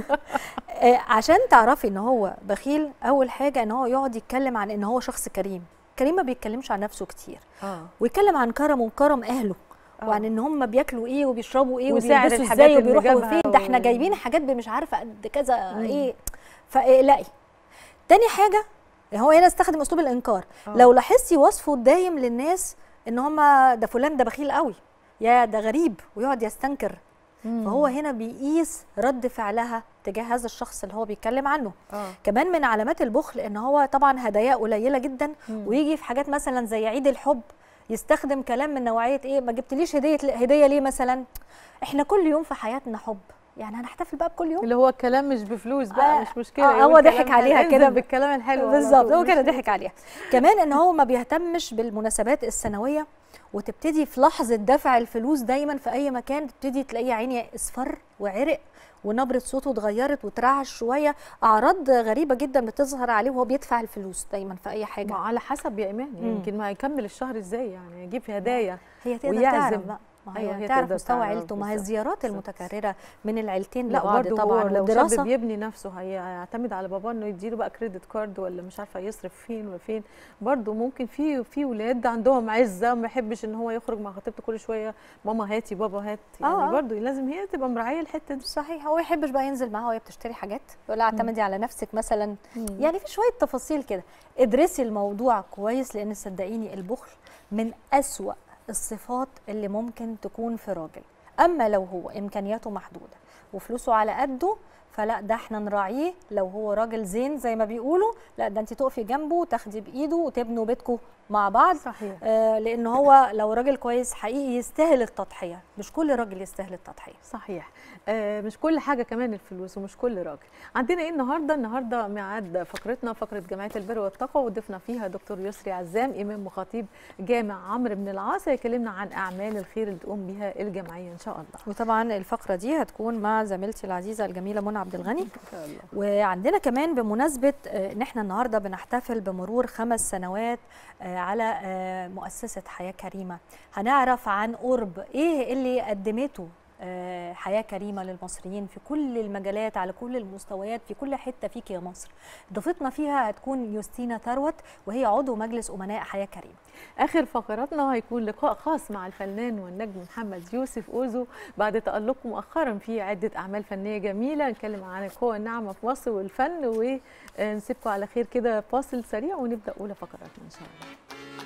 آه، عشان تعرفي ان هو بخيل اول حاجه ان هو يقعد يتكلم عن ان هو شخص كريم كريم ما بيتكلمش عن نفسه كتير اه ويتكلم عن كرمه وكرم اهله آه. وعن ان هم بياكلوا ايه وبيشربوا ايه وسعر وبيلبسوا الحاجات ازاي اللي وبيروحوا جابها فين ده احنا و- جايبين حاجات مش عارفه قد كذا مم. ايه فاقلقي تاني حاجه هو هنا استخدم اسلوب الانكار آه. لو لاحظتي وصفه الدايم للناس ان هم ده فلان ده بخيل قوي يا ده غريب ويقعد يستنكر فهو هنا بيقيس رد فعلها تجاه هذا الشخص اللي هو بيتكلم عنه اه كمان من علامات البخل ان هو طبعا هداياه قليله جدا مم. ويجي في حاجات مثلا زي عيد الحب يستخدم كلام من نوعيه ايه ما جبتليش هديه هديه ليه مثلا احنا كل يوم في حياتنا حب يعني هنحتفل بقى بكل يوم اللي هو الكلام مش بفلوس بقى آه، مش مشكله آه، يقول هو كلام ضحك حلو، عليها انزل كده بالكلام الحلو على بالظبط طول، هو مش كده مشكلة. ضحك عليها كمان ان هو ما بيهتمش بالمناسبات السنويه وتبتدي في لحظه دفع الفلوس دايما في اي مكان تبتدي تلاقيه عيني اصفر وعرق ونبره صوته اتغيرت وترعش شويه اعراض غريبه جدا بتظهر عليه وهو بيدفع الفلوس دايما في اي حاجه ما على حسب يا ايمان مم. يمكن ما هيكمل الشهر ازاي يعني يجيب هدايا هي تقدر ويعزم. تعرف بقى ما هي أيوة، هي تعرف تقدر مستوى تعرف عيلته ما هي بالظبط. الزيارات المتكرره من العيلتين لا لبعض برضه طبعا هو لو والدراسه شاب بيبني نفسه هيعتمد على باباه انه يديله بقى كريدت كارد ولا مش عارفه يصرف فين وفين برضه ممكن في في ولاد عندهم عزه ما يحبش ان هو يخرج مع خطيبته كل شويه ماما هاتي بابا هات يعني آه، آه. برضه لازم هي تبقى مراعيه الحته دي صحيح هو يحبش بقى ينزل معاها وهي بتشتري حاجات يقول لها اعتمدي على نفسك مثلا مم. يعني في شويه تفاصيل كده ادرسي الموضوع كويس لان صدقيني البخل من أسوأ الصفات اللي ممكن تكون في راجل اما لو هو امكانياته محدوده وفلوسه على قده فلا ده احنا نراعيه لو هو راجل زين زي ما بيقولوا لا ده انت تقفي جنبه وتاخدي بايده وتبنوا بيتكم مع بعض صحيح آه لان هو لو راجل كويس حقيقي يستاهل التضحيه مش كل راجل يستاهل التضحيه صحيح آه مش كل حاجه كمان الفلوس ومش كل راجل عندنا ايه النهارده النهارده ميعاد فقرتنا فقره جمعيه البر والتقوى وضيفنا فيها دكتور يسري عزام امام وخطيب جامع عمرو بن العاص هيكلمنا عن اعمال الخير اللي تقوم بها الجمعيه ان شاء الله وطبعا الفقره دي هتكون مع زميلتي العزيزه الجميله منى عبد الغني ان شاء الله وعندنا كمان بمناسبه آه، ان احنا النهارده بنحتفل بمرور خمس سنوات آه، على آه، مؤسسه حياه كريمه هنعرف عن قرب ايه اللي قدمته آه، حياه كريمه للمصريين في كل المجالات على كل المستويات في كل حته فيك يا مصر ضيفتنا فيها هتكون يوستينا ثروت وهي عضو مجلس امناء حياه كريمه اخر فقراتنا هيكون لقاء خاص مع الفنان والنجم محمد يوسف اوزو بعد تالقه مؤخرا في عده اعمال فنيه جميله نتكلم عن القوى الناعمه في مصر والفن ونسيبكم على خير كده فاصل سريع ونبدا اولى فقراتنا ان شاء الله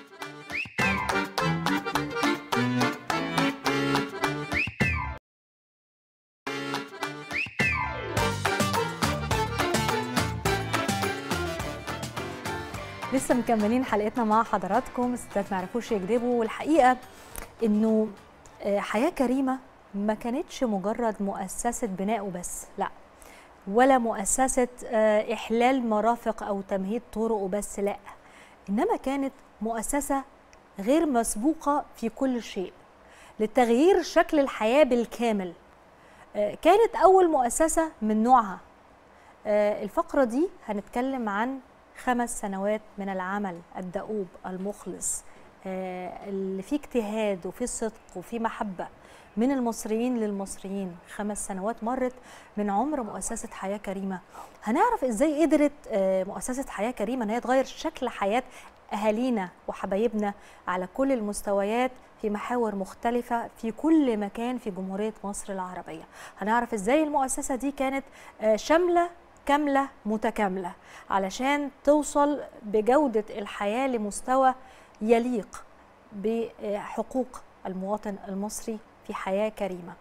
لسه مكملين حلقتنا مع حضراتكم ستات ما يعرفوش يكذبوا والحقيقه انه آه، حياه كريمه ما كانتش مجرد مؤسسه بناء وبس لا ولا مؤسسه آه، احلال مرافق او تمهيد طرق وبس لا انما كانت مؤسسه غير مسبوقه في كل شيء لتغيير شكل الحياه بالكامل آه، كانت اول مؤسسه من نوعها آه، الفقرة دي هنتكلم عن خمس سنوات من العمل الدؤوب المخلص آه، اللي فيه اجتهاد وفيه صدق وفيه محبة من المصريين للمصريين خمس سنوات مرت من عمر مؤسسة حياة كريمة هنعرف ازاي قدرت آه، مؤسسة حياة كريمة ان هي تغير شكل حياة أهالينا وحبايبنا على كل المستويات في محاور مختلفة في كل مكان في جمهورية مصر العربية هنعرف ازاي المؤسسة دي كانت آه، شاملة كاملة متكاملة علشان توصل بجودة الحياة لمستوى يليق بحقوق المواطن المصري في حياة كريمة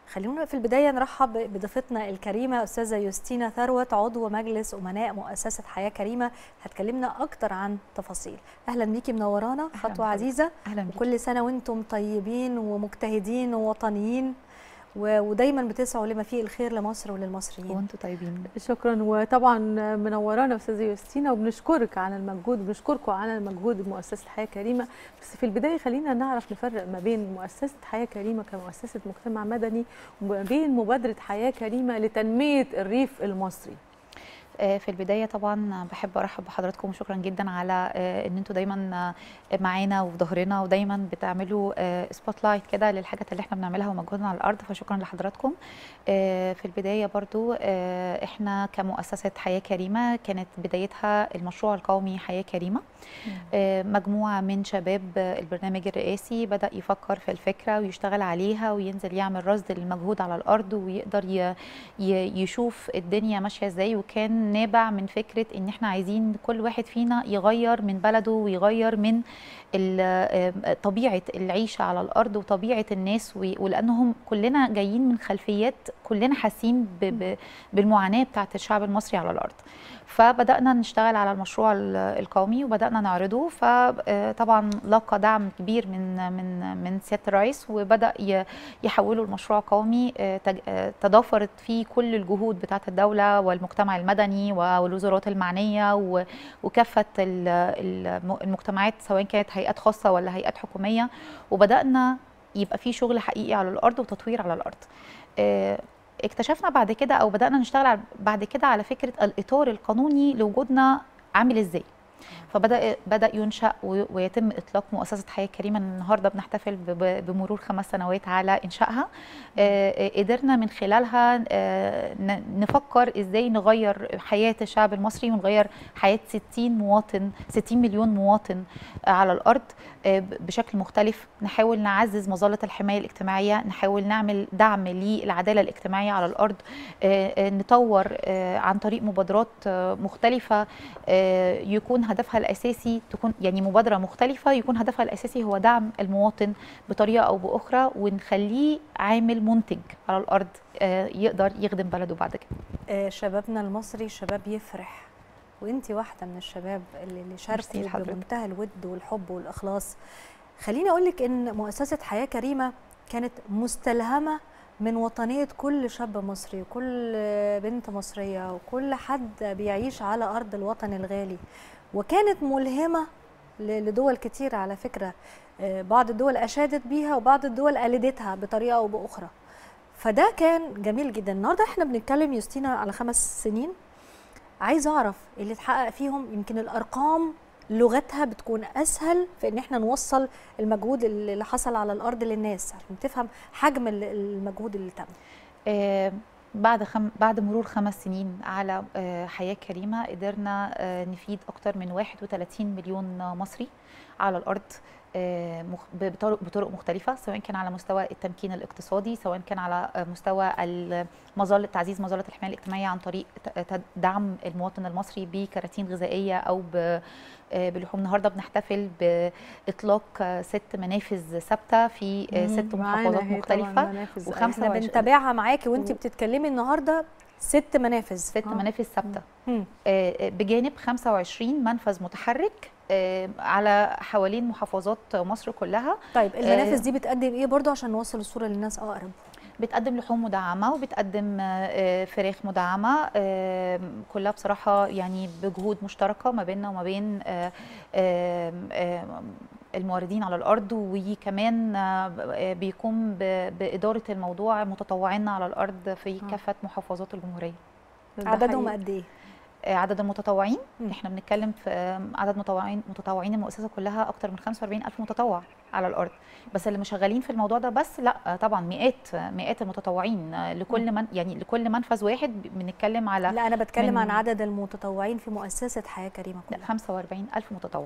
خلونا في البدايه نرحب بضيفتنا الكريمه استاذه يوستينا ثروت عضو مجلس امناء مؤسسه حياه كريمه هتكلمنا اكتر عن تفاصيل اهلا بيكي منورانا خطوه بحضرتك. عزيزه أهلاً بيكي. وكل سنه وانتم طيبين ومجتهدين ووطنيين و- ودايما بتسعوا لما فيه الخير لمصر وللمصريين وانتم طيبين شكرا وطبعا منورانا استاذه يوستينا وبنشكرك على المجهود وبنشكركم على المجهود مؤسسه حياه كريمه بس في البدايه خلينا نعرف نفرق ما بين مؤسسه حياه كريمه كمؤسسه مجتمع مدني وما بين مبادره حياه كريمه لتنميه الريف المصري آه، في البدايه طبعا بحب ارحب بحضراتكم وشكرا جدا على آه، ان انتوا دايما آه، معانا وفي ظهرنا ودايما بتعملوا سبوت لايت كده للحاجات اللي احنا بنعملها ومجهودنا على الارض فشكرا لحضراتكم آه، في البدايه برضو آه، احنا كمؤسسه حياه كريمه كانت بدايتها المشروع القومي حياه كريمه آه، مجموعه من شباب آه، البرنامج الرئاسي بدا يفكر في الفكره ويشتغل عليها وينزل يعمل رصد للمجهود على الارض ويقدر ي- ي- يشوف الدنيا ماشيه ازاي وكان نابع من فكره ان احنا عايزين كل واحد فينا يغير من بلده ويغير من ال- آه، طبيعه العيشه على الارض وطبيعه الناس و- ولانهم كلنا جايين من خلفيات كلنا حاسين ب- ب- بالمعاناه بتاعت الشعب المصري على الارض فبدانا نشتغل على المشروع ال- القومي وبدانا نعرضه فطبعا لقى دعم كبير من من من سياده الرئيس وبدا ي- يحوله لمشروع قومي آه، تج- آه، تضافرت فيه كل الجهود بتاعه الدوله والمجتمع المدني والوزارات المعنيه و- وكافه ال- الم- المجتمعات سواء كانت هيئات خاصه ولا هيئات حكوميه وبدانا يبقى في شغل حقيقي على الارض وتطوير على الارض آه، اكتشفنا بعد كده او بدانا نشتغل على- بعد كده على فكره الاطار القانوني لوجودنا عامل ازاي فبدا بدا ينشا و- ويتم اطلاق مؤسسه حياه كريمه النهارده بنحتفل ب- ب- بمرور خمس سنوات على انشائها آه، آه، قدرنا من خلالها آه، ن- نفكر ازاي نغير حياه الشعب المصري ونغير حياه 60 مواطن 60 مليون مواطن آه، على الارض آه، ب- بشكل مختلف نحاول نعزز مظله الحمايه الاجتماعيه نحاول نعمل دعم للعداله الاجتماعيه على الارض آه، آه، نطور آه، عن طريق مبادرات آه، مختلفه آه، يكون هدفها الاساسي تكون يعني مبادره مختلفه يكون هدفها الاساسي هو دعم المواطن بطريقه او باخرى ونخليه عامل منتج على الارض آه، يقدر يخدم بلده بعد كده آه، شبابنا المصري شباب يفرح وانت واحده من الشباب اللي اللي شاركوا ميرسي لحضرتك. بمنتهى الود والحب والاخلاص خليني اقول لك ان مؤسسه حياه كريمه كانت مستلهمه من وطنيه كل شاب مصري وكل بنت مصريه وكل حد بيعيش على ارض الوطن الغالي وكانت ملهمه ل- لدول كتير على فكره آه، بعض الدول اشادت بيها وبعض الدول قلدتها بطريقه او باخرى فده كان جميل جدا النهارده احنا بنتكلم يوستينا على خمس سنين عايزه اعرف اللي اتحقق فيهم يمكن الارقام لغتها بتكون اسهل في ان احنا نوصل المجهود اللي حصل على الارض للناس عشان تفهم حجم ال- المجهود اللي تم آه، بعد خم... بعد مرور خمس سنين على آه، حياة كريمة قدرنا آه، نفيد أكتر من 31 مليون مصري على الأرض آه، مخ- بطرق بطرق مختلفة سواء كان على مستوى التمكين الاقتصادي سواء كان على آه، مستوى ال- مظلة تعزيز مظلة الحماية الاجتماعية عن طريق ت- ت- دعم المواطن المصري بكراتين غذائية أو ب- آه، بلحوم النهارده بنحتفل بإطلاق آه، ست منافذ ثابتة في آه، مم. ست معانا محافظات هي طبعاً مختلفة منافذ. وخمسة احنا بنتابعها معاكي وانت بتتكلمي النهارده ست منافذ ست منافذ ثابته مم. آه، بجانب 25 منفذ متحرك آه، على حوالين محافظات مصر كلها طيب المنافذ آه، دي بتقدم ايه برضو عشان نوصل الصوره للناس اقرب بتقدم لحوم مدعمه وبتقدم آه، فراخ مدعمه آه، كلها بصراحه يعني بجهود مشتركه ما بيننا وما بين آه، آه، آه، الموردين على الارض وكمان آه، بيقوم ب- باداره الموضوع متطوعين على الارض في كافه محافظات الجمهوريه عددهم قد ايه آه، عدد المتطوعين احنا بنتكلم في آم، عدد متطوعين متطوعين المؤسسه كلها اكتر من 45 الف متطوع على الارض بس اللي مشغلين في الموضوع ده بس لا آه، طبعا مئات مئات المتطوعين آه، لكل من يعني لكل منفذ واحد بنتكلم على لا انا بتكلم من- عن عدد المتطوعين في مؤسسه حياه كريمه لا كلها 45 الف متطوع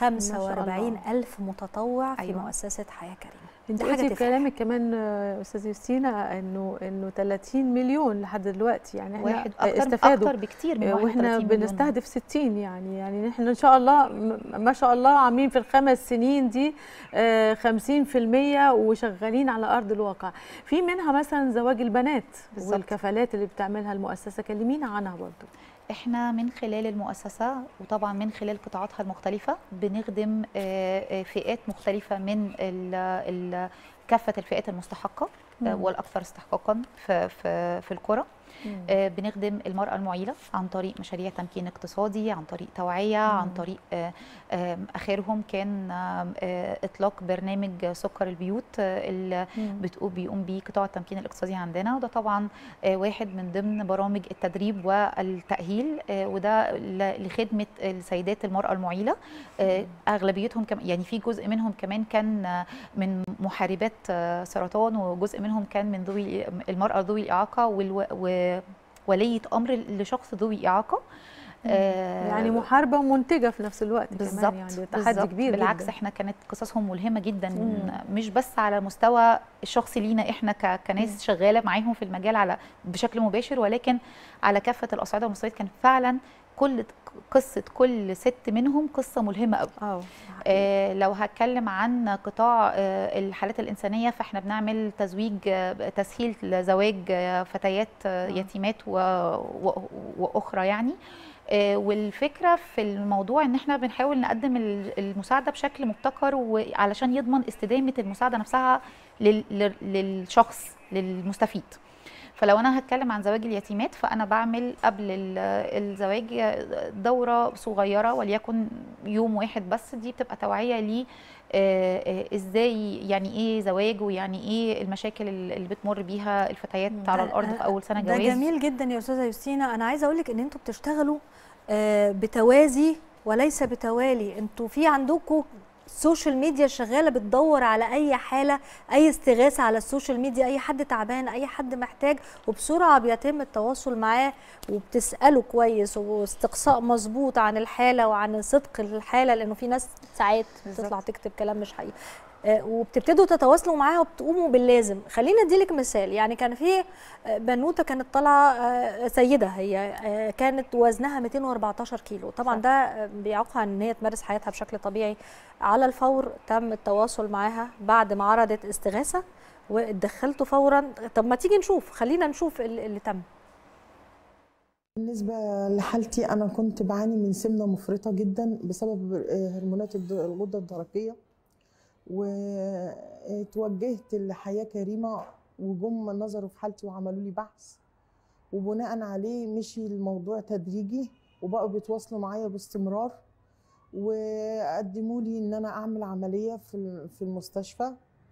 45 الف متطوع في أيوة. مؤسسه حياه كريمه انت دي حاجه قلتي في تفرح كلامك كمان آه، استاذ يوستينا انه انه 30 مليون لحد دلوقتي يعني احنا واحد أكتر- استفادوا أكتر بكتير من آه، 31 واحنا مليون. بنستهدف 60 يعني يعني احنا ان شاء الله م- ما شاء الله عاملين في الخمس سنين دي آه، آه، 50% وشغالين على ارض الواقع في منها مثلا زواج البنات بالظبط. والكفالات اللي بتعملها المؤسسه كلمينا عنها برضو احنا من خلال المؤسسه وطبعا من خلال قطاعاتها المختلفه بنخدم آه، آه، فئات مختلفه من ال- ال- كافه الفئات المستحقه آه، مم. والاكثر استحقاقا في في في القرى مم. آه، بنخدم المرأة المعيلة عن طريق مشاريع تمكين اقتصادي عن طريق توعية عن مم. طريق آه، آم، آخرهم كان آم، آه، إطلاق برنامج سكر البيوت آه، اللي مم. بتقوم بيقوم بيه قطاع التمكين الاقتصادي عندنا وده طبعا آه، واحد من ضمن برامج التدريب والتأهيل آه، وده ل- لخدمة السيدات المرأة المعيلة آه، أغلبيتهم كم يعني في جزء منهم كمان كان آه، من محاربات آه، سرطان وجزء منهم كان من ذوي المرأة ذوي الإعاقة والو- وولية أمر لشخص ذوي إعاقة آه، يعني محاربه ومنتجه في نفس الوقت بالظبط كمان يعني ده تحدي بالظبط. كبير بالعكس جدا. احنا كانت قصصهم ملهمه جدا مم. مش بس على مستوى الشخصي لينا احنا ك- كناس مم. شغاله معاهم في المجال على بشكل مباشر ولكن على كافه الاصعده والمستويات كان فعلا كل قصه كل ست منهم قصه ملهمه قوي اه آه لو هتكلم عن قطاع آه الحالات الإنسانية فإحنا بنعمل تزويج آه تسهيل لزواج آه فتيات آه يتيمات و و وأخرى يعني آه والفكرة في الموضوع إن إحنا بنحاول نقدم ال- المساعدة بشكل مبتكر وعلشان يضمن استدامة المساعدة نفسها لل- لل- للشخص للمستفيد فلو انا هتكلم عن زواج اليتيمات فانا بعمل قبل ال- الزواج دوره صغيره وليكن يوم واحد بس دي بتبقى توعيه ليه آه، آه، ازاي يعني ايه زواج ويعني ايه المشاكل اللي بتمر بيها الفتيات على الارض في اول سنه ده جواز جميل جدا يا استاذه يوستينا انا عايزه اقول لك ان انتوا بتشتغلوا آه، بتوازي وليس بتوالي انتوا في عندكم السوشيال ميديا شغاله بتدور على اي حاله اي استغاثه على السوشيال ميديا اي حد تعبان اي حد محتاج وبسرعه بيتم التواصل معاه وبتساله كويس واستقصاء مظبوط عن الحاله وعن صدق الحاله لانه في ناس ساعات بتطلع تكتب كلام مش حقيقي آه، وبتبتدوا تتواصلوا معاها وبتقوموا باللازم خلينا اديلك مثال يعني كان في آه، بنوته كانت طالعه آه، سيده هي آه، كانت وزنها 214 كيلو طبعا ده آه، بيعوقها ان هي تمارس حياتها بشكل طبيعي على الفور تم التواصل معاها بعد ما عرضت استغاثه واتدخلتوا فورا طب ما تيجي نشوف خلينا نشوف اللي اللي تم بالنسبة لحالتي أنا كنت بعاني من سمنة مفرطة جدا بسبب آه، هرمونات الد- الغدة الدرقية وتوجهت لحياة كريمة وجم نظروا في حالتي وعملوا لي بحث وبناء عليه مشي الموضوع تدريجي وبقوا بيتواصلوا معايا باستمرار وقدموا لي ان انا اعمل عمليه في في المستشفى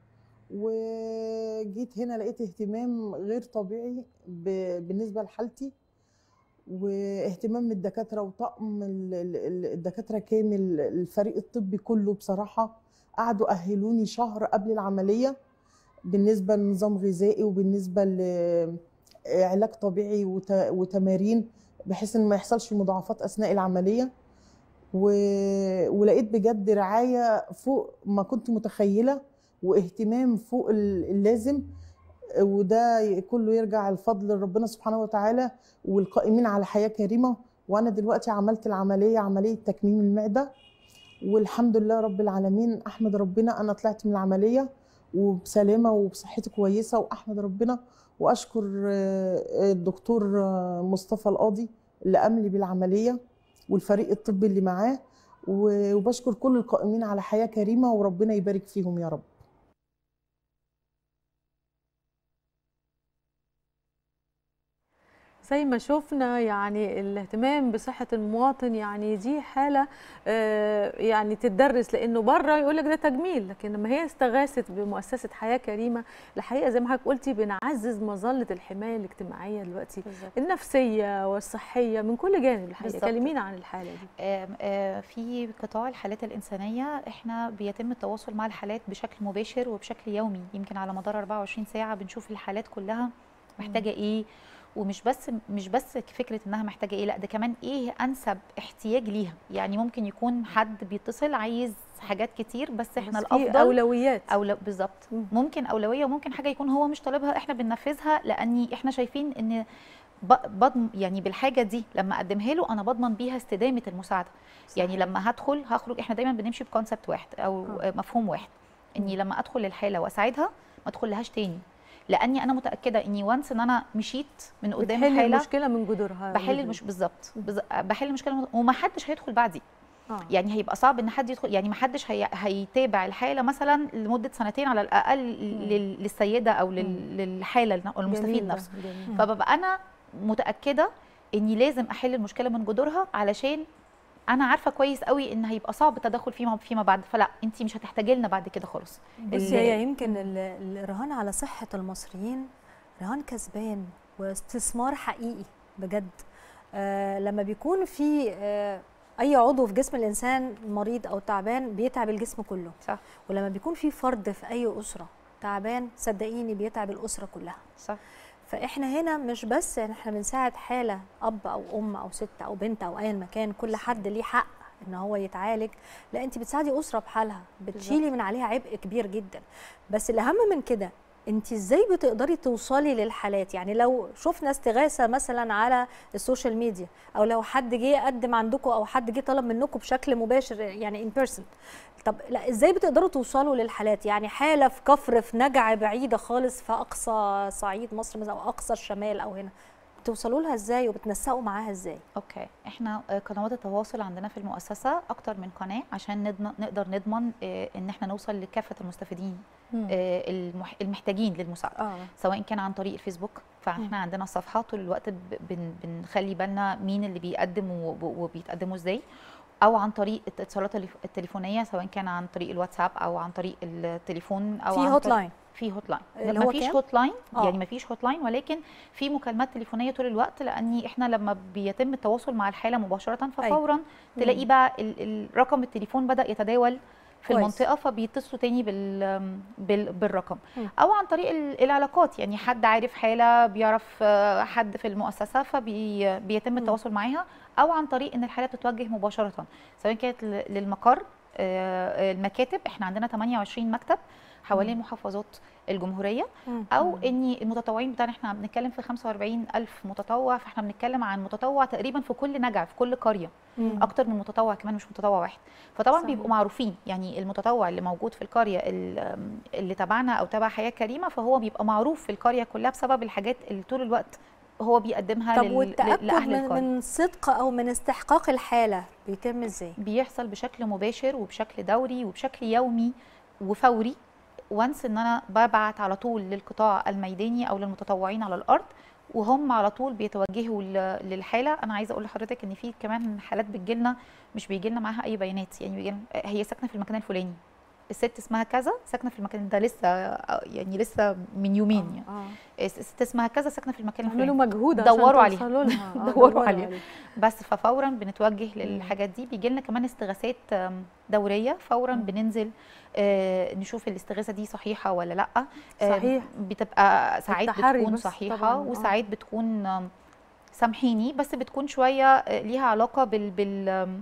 وجيت هنا لقيت اهتمام غير طبيعي ب- بالنسبه لحالتي واهتمام من الدكاتره وطقم ال- ال- ال- الدكاتره كامل الفريق الطبي كله بصراحه قعدوا اهلوني شهر قبل العمليه بالنسبه لنظام غذائي وبالنسبه لعلاج طبيعي وت- وتمارين بحيث ان ما يحصلش مضاعفات اثناء العمليه و... ولقيت بجد رعايه فوق ما كنت متخيله واهتمام فوق ال- اللازم وده كله يرجع الفضل لربنا سبحانه وتعالى والقائمين على حياه كريمه وانا دلوقتي عملت العمليه عمليه تكميم المعده والحمد لله رب العالمين احمد ربنا انا طلعت من العمليه وبسلامه وبصحتي كويسه واحمد ربنا واشكر آه، الدكتور آه، مصطفى القاضي اللي قام لي بالعمليه والفريق الطبي اللي معاه و- وبشكر كل القائمين على حياه كريمه وربنا يبارك فيهم يا رب زي ما شفنا يعني الاهتمام بصحة المواطن يعني دي حالة آه، يعني تدرس لأنه بره يقول لك ده تجميل لكن لما هي استغاثت بمؤسسة حياة كريمة الحقيقة زي ما حضرتك قلتي بنعزز مظلة الحماية الاجتماعية دلوقتي النفسية والصحية من كل جانب الحقيقة بالظبط. كلمينا عن الحالة دي آم، آه، في قطاع الحالات الإنسانية احنا بيتم التواصل مع الحالات بشكل مباشر وبشكل يومي يمكن على مدار 24 ساعة بنشوف الحالات كلها محتاجة ايه ومش بس مش بس فكره انها محتاجه ايه لا ده كمان ايه انسب احتياج ليها يعني ممكن يكون حد بيتصل عايز حاجات كتير بس احنا بس في الافضل أولويات. أولو بالظبط ممكن اولويه وممكن حاجه يكون هو مش طالبها احنا بننفذها لاني احنا شايفين ان ب- بضم يعني بالحاجه دي لما اقدمها له انا بضمن بيها استدامه المساعده يعني لما هدخل هخرج احنا دايما بنمشي بكونسبت واحد او مفهوم واحد اني لما ادخل الحاله واساعدها ما ادخلهاش تاني لاني انا متاكده اني وانس ان انا مشيت من قدام بتحل الحاله المشكله من جذورها بحل المش بالظبط بز- بحل المشكله من- وما حدش هيدخل بعدي آه. يعني هيبقى صعب ان حد يدخل يعني ما حدش هي... هيتابع الحاله مثلا لمده سنتين على الاقل لل... للسيده او لل... للحاله او المستفيد جميل ده، نفسه جميل. فببقى انا متاكده اني لازم احل المشكله من جذورها علشان انا عارفه كويس قوي ان هيبقى صعب التدخل فيما فيما بعد فلا انت مش هتحتاجي لنا بعد كده خالص بصي ال- هي يمكن ال- الرهان على صحة المصريين رهان كسبان واستثمار حقيقي بجد آه لما بيكون في آه أي عضو في جسم الإنسان مريض أو تعبان بيتعب الجسم كله صح ولما بيكون في فرد في أي أسرة تعبان صدقيني بيتعب الأسرة كلها صح فاحنا هنا مش بس إن احنا بنساعد حاله اب او ام او ست او بنت او ايا مكان كل حد ليه حق ان هو يتعالج لا انت بتساعدي اسره بحالها بتشيلي من عليها عبء كبير جدا بس الاهم من كده انت ازاي بتقدري توصلي للحالات يعني لو شفنا استغاثه مثلا على السوشيال ميديا او لو حد جه قدم عندكم او حد جه طلب منكم بشكل مباشر يعني ان بيرسون طب لا ازاي بتقدروا توصلوا للحالات يعني حاله في كفر في نجع بعيده خالص في اقصى صعيد مصر مثلا او اقصى الشمال او هنا بتوصلوا لها ازاي وبتنسقوا معاها ازاي اوكي احنا آه، قنوات التواصل عندنا في المؤسسه اكتر من قناه عشان ندن- نقدر نضمن آه، ان احنا نوصل لكافه المستفيدين مم. آه، المح- المحتاجين للمساعده آه. سواء كان عن طريق الفيسبوك فاحنا عندنا صفحه طول الوقت ب- بن بنخلي بالنا مين اللي بيقدم وب- وبيتقدموا ازاي او عن طريق الاتصالات التليف- التليفونيه سواء كان عن طريق الواتساب او عن طريق التليفون او في عن هوت طريق- لاين. في هوت لاين اللي ما هو فيش كام؟ هوت لاين آه. يعني ما فيش هوت لاين ولكن في مكالمات تليفونيه طول الوقت لاني احنا لما بيتم التواصل مع الحاله مباشره ففورا مم. تلاقي بقى ال- ال- رقم التليفون بدا يتداول في كويس. المنطقه فبيتصلوا تاني بال بال بالرقم مم. او عن طريق ال- العلاقات يعني حد عارف حاله بيعرف آه، حد في المؤسسه فبيتم التواصل معاها او عن طريق ان الحاله بتتوجه مباشره سواء كانت ل- للمقر آه، المكاتب احنا عندنا 28 مكتب حوالين محافظات الجمهوريه او اني المتطوعين بتاعنا احنا بنتكلم في 45 الف متطوع فاحنا بنتكلم عن متطوع تقريبا في كل نجع في كل قريه مم. اكتر من متطوع كمان مش متطوع واحد فطبعا صحيح. بيبقوا معروفين يعني المتطوع اللي موجود في القريه ال- اللي تبعنا او تبع حياه كريمه فهو بيبقى معروف في القريه كلها بسبب الحاجات اللي طول الوقت هو بيقدمها طب لل- والتاكد لاهل من, القريه من صدق او من استحقاق الحاله بيتم ازاي بيحصل بشكل مباشر وبشكل دوري وبشكل يومي وفوري وانس ان انا ببعت على طول للقطاع الميداني او للمتطوعين على الارض وهم على طول بيتوجهوا ل- للحاله انا عايزه اقول لحضرتك ان في كمان حالات بتجيلنا مش بيجيلنا معاها اي بيانات يعني بيجيلنا هي ساكنه في المكان الفلاني الست اسمها كذا ساكنه في المكان ده لسه يعني لسه من يومين يعني الست اسمها كذا ساكنه في المكان الفلاني اعملوا مجهود عشان دوروا عليها توصلوا لها. آه، دوروا دوروا عليها عليها. بس ففورا بنتوجه للحاجات دي بيجي لنا كمان استغاثات آم، دوريه فورا بننزل آه، نشوف الاستغاثه دي صحيحه ولا لا آه، صحيح. بتبقى ساعات التحري بتكون بس صحيحه طبعاً، آه. وساعات بتكون آم، سامحيني بس بتكون شويه آه، ليها علاقه بال بال آم،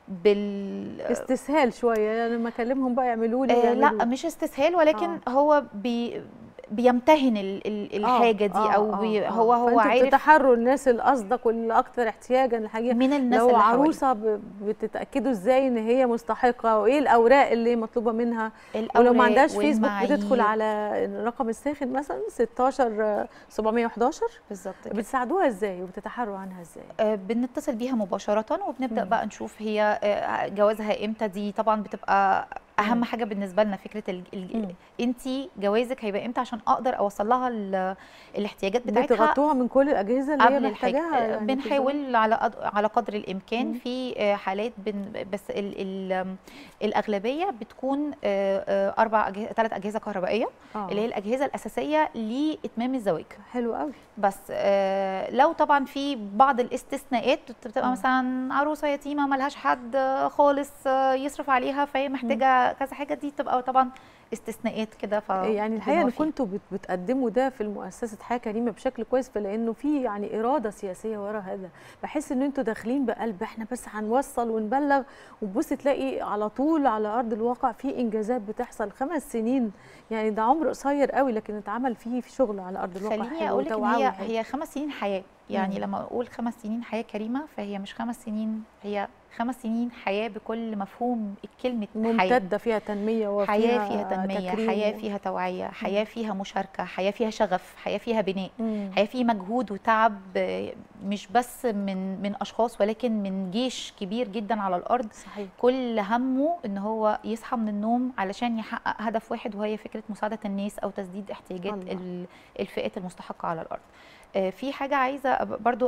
بال استسهال شويه يعني لما اكلمهم بقى يعملوا لي آه لا يعملوا. مش استسهال ولكن آه. هو بي بيمتهن ال- ال- آه، الحاجه دي آه، او آه، بي آه. هو هو فأنتوا عارف بتتحروا الناس الاصدق واللي اكثر احتياجا للحاجه من الناس لو اللي حواليه. عروسه ب- بتتاكدوا ازاي ان هي مستحقه وايه الاوراق اللي مطلوبه منها ولو الأوراق ما عندهاش فيسبوك والمعايير. بتدخل على الرقم الساخن مثلا 16 711 بالظبط كده. بتساعدوها ازاي وبتتحروا عنها ازاي آه، بنتصل بيها مباشرة وبنبدأ بقى نشوف هي آه، جوازها امتى دي طبعا بتبقى اهم حاجه بالنسبه لنا فكره ال... ال... انت جوازك هيبقى امتى عشان اقدر اوصل لها ال... الاحتياجات بتاعتها بتغطوها من كل الاجهزه اللي هي قبل الحاجة محتاجاها يعني بنحاول على قد... على قدر الامكان في آه، حالات بن... بس ال... ال... الاغلبيه بتكون آه، آه، اربع أجهزة... ثلاث اجهزه كهربائيه آه. اللي هي الاجهزه الاساسيه لاتمام الزواج حلو قوي بس آه، لو طبعا في بعض الاستثناءات بتبقى مثلا عروسه يتيمه ملهاش حد آه، خالص آه، يصرف عليها فهي محتاجه كذا حاجه دي تبقى طبعا استثناءات كده ف يعني الحقيقه ان بنوافق. كنتوا بت- بتقدموا ده في المؤسسه حياه كريمه بشكل كويس فلانه في يعني اراده سياسيه ورا هذا بحس ان انتوا داخلين بقلب احنا بس هنوصل ونبلغ وتبص تلاقي على طول على ارض الواقع في انجازات بتحصل خمس سنين يعني ده عمر قصير قوي لكن اتعمل فيه في شغل على ارض الواقع خليني حلو اقول لك ان وتوعوي هي حلو. هي خمس سنين حياه يعني مم. لما اقول خمس سنين حياه كريمه فهي مش خمس سنين هي خمس سنين حياه بكل مفهوم كلمه حياه ممتده فيها تنميه وفيها حياه فيها تنميه علميه تكريم حياه و- فيها توعيه حياه فيها مشاركه حياه فيها شغف حياه فيها بناء مم. حياه فيه مجهود وتعب آه، مش بس من من اشخاص ولكن من جيش كبير جدا على الارض صحيح. كل همه ان هو يصحى من النوم علشان يحقق هدف واحد وهي فكره مساعده الناس او تسديد احتياجات الله. ال- الفئات المستحقه على الارض آه، في حاجه عايزه أب- برضو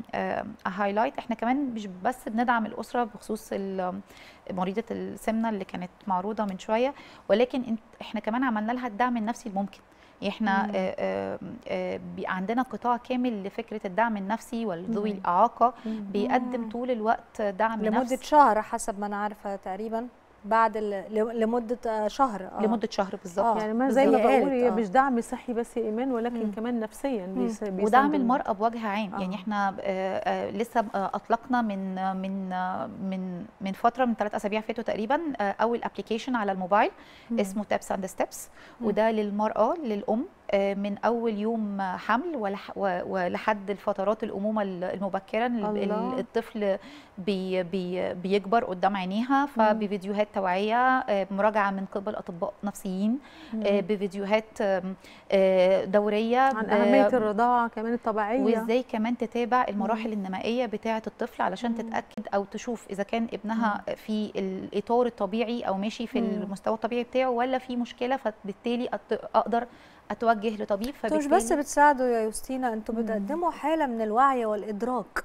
هايلايت احنا كمان مش بس بندعم الاسره بخصوص ال- مريضه السمنه اللي كانت معروضه من شويه ولكن انت احنا كمان عملنا لها الدعم النفسي الممكن احنا مم. آه، آه، آه، بي- عندنا قطاع كامل لفكره الدعم النفسي ولذوي مم. الاعاقه مم. بيقدم طول الوقت دعم لمده نفسي شهر حسب ما انا عارفه تقريبا بعد ال- ل- لمده آه، شهر آه. لمده شهر بالظبط آه، يعني ما زي ما بالظبط. بقول هي آه. مش دعم صحي بس يا ايمان ولكن مم. كمان نفسيا بيس- ودعم بيساندوا المرأة بوجه عام آه. يعني احنا آه، آه، لسه آه، اطلقنا من آه، من آه، من من فترة من ثلاث اسابيع فاتوا تقريبا آه، اول ابلكيشن على الموبايل مم. اسمه تابس اند ستيبس مم. وده للمرأة للأم آه، من أول يوم آه، حمل ولح- و- ولحد الفترات الأمومة ال- المبكرة ال- ال- الله. الطفل بي بي بيكبر قدام عينيها فبفيديوهات توعية آه، مراجعة من قبل أطباء نفسيين آه، مم. بفيديوهات آم، آه، دورية عن ب- اهميه الرضاعه كمان الطبيعيه وازاي كمان تتابع المراحل النمائيه بتاعه الطفل علشان مم. تتاكد او تشوف اذا كان ابنها في الاطار الطبيعي او ماشي في مم. المستوى الطبيعي بتاعه ولا في مشكله فبالتالي أت- اقدر اتوجه لطبيب انتوا مش بس فبالتالي بتساعدوا يا يوستينا انتوا مم. بتقدموا حاله من الوعي والادراك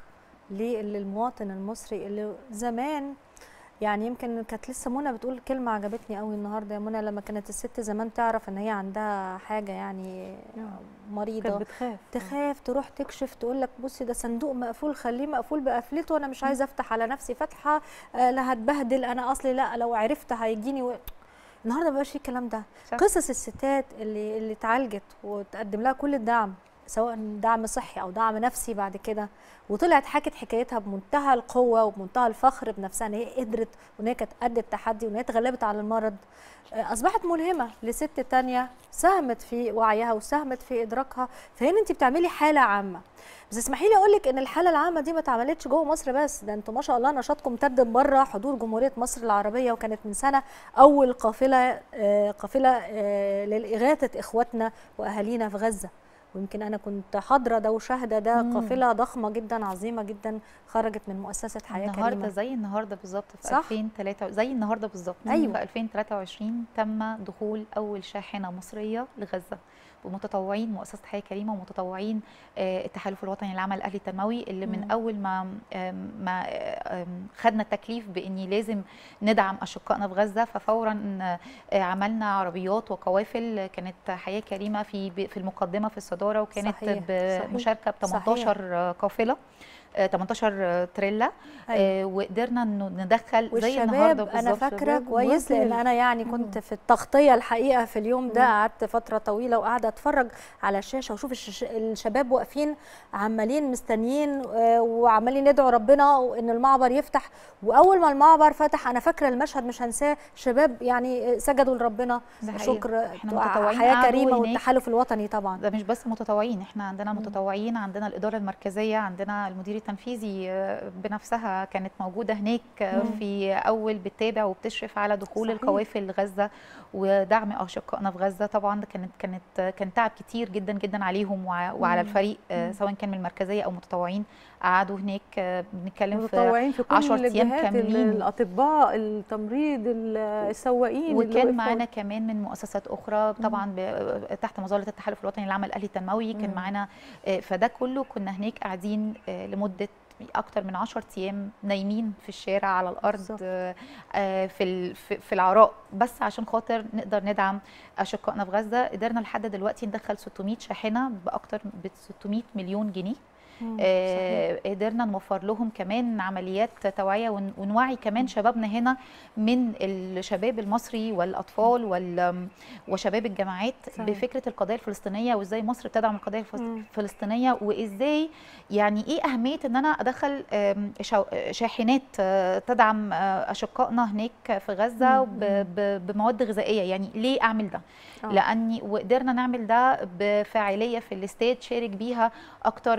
للمواطن المصري اللي زمان يعني يمكن كانت لسه منى بتقول كلمه عجبتني قوي النهارده يا منى لما كانت الست زمان تعرف ان هي عندها حاجه يعني مريضه كانت بتخاف تخاف تروح تكشف تقول لك بصي ده صندوق مقفول خليه مقفول بقفلته انا مش عايزه افتح على نفسي فتحه آه، لا هتبهدل انا اصلي لا لو عرفت هيجيني و... النهارده مبقاش في الكلام ده صح. قصص الستات اللي اللي اتعالجت وتقدم لها كل الدعم سواء دعم صحي او دعم نفسي بعد كده وطلعت حكت حكايتها بمنتهى القوه وبمنتهى الفخر بنفسها ان هي قدرت وان هي كانت قد التحدي وان هي اتغلبت على المرض آه، اصبحت ملهمه لست تانية ساهمت في وعيها وساهمت في ادراكها فهنا انت بتعملي حاله عامه بس اسمحي لي اقول لك ان الحاله العامه دي ما اتعملتش جوه مصر بس ده انتوا ما شاء الله نشاطكم امتد بره حدود جمهوريه مصر العربيه وكانت من سنه اول قافله آه، قافله آه، للاغاثه اخواتنا واهالينا في غزه ويمكن انا كنت حاضره ده وشاهده ده مم. قافله ضخمه جدا عظيمه جدا خرجت من مؤسسه حياه النهارده كريمه زي النهارده بالظبط في صح؟ 2003 زي النهارده بالظبط أيوة. في 2023 تم دخول اول شاحنه مصريه لغزه بمتطوعين مؤسسه حياه كريمه ومتطوعين آه، التحالف الوطني للعمل الاهلي التنموي اللي من مم. اول ما آم، ما آم، خدنا التكليف باني لازم ندعم اشقائنا في غزه ففورا آه، عملنا عربيات وقوافل كانت حياه كريمه في في المقدمه في الصداره وكانت صحيح، صحيح. بمشاركه ب صحيح. 18 قافله آه، 18 تريلا آه، وقدرنا انه ندخل زي النهارده والشباب انا بالظبط فاكره شباب كويس وجه لان انا يعني كنت في التغطيه الحقيقه في اليوم ده مم. قعدت فتره طويله وقاعده اتفرج على الشاشه واشوف الش- الشباب واقفين عمالين مستنيين آه، وعمالين يدعوا ربنا وان المعبر يفتح واول ما المعبر فتح انا فاكره المشهد مش هنساه شباب يعني سجدوا لربنا ده حقيقي. شكر احنا متطوعين حياه قعدوا كريمه هناك. والتحالف الوطني طبعا ده مش بس متطوعين احنا عندنا متطوعين عندنا الاداره المركزيه عندنا المدير التنفيذي آه، بنفسها كانت موجوده هناك آه، مم. في اول بتتابع وبتشرف على دخول صحيح. القوافل لغزه ودعم اشقائنا في غزه طبعا ده كانت كانت كان تعب كتير جدا جدا عليهم وع- وعلى مم. الفريق آه، مم. سواء كان من المركزيه او متطوعين قعدوا هناك آه، بنتكلم في متطوعين في كل 10 ايام الجهات ال- كاملين الاطباء التمريض ال- السواقين اللي وكان وقفوا. معانا كمان من مؤسسات اخرى طبعا ب- تحت مظله التحالف الوطني للعمل الاهلي التنموي كان مم. معانا آه، فده كله كنا هناك قاعدين آه، لمده اكتر من 10 ايام نايمين في الشارع على الارض بالظبط. آه، آه، في ال- في في العراء بس عشان خاطر نقدر ندعم اشقائنا في غزه قدرنا لحد دلوقتي ندخل 600 شاحنه باكتر ب 600 مليون جنيه مم. آه، قدرنا نوفر لهم كمان عمليات توعيه ون- ونوعي كمان شبابنا هنا من الشباب المصري والاطفال وال- وشباب الجامعات صحيح. بفكره القضيه الفلسطينيه وازاي مصر بتدعم القضيه الفلس- مم. الفلسطينيه وازاي يعني ايه اهميه ان انا ادخل آم، شو- شاحنات آه، تدعم آه، اشقائنا هناك في غزه مم. ب- ب- بمواد غذائيه يعني ليه اعمل ده آه. لاني وقدرنا نعمل ده بفاعليه في الاستاد شارك بيها اكتر من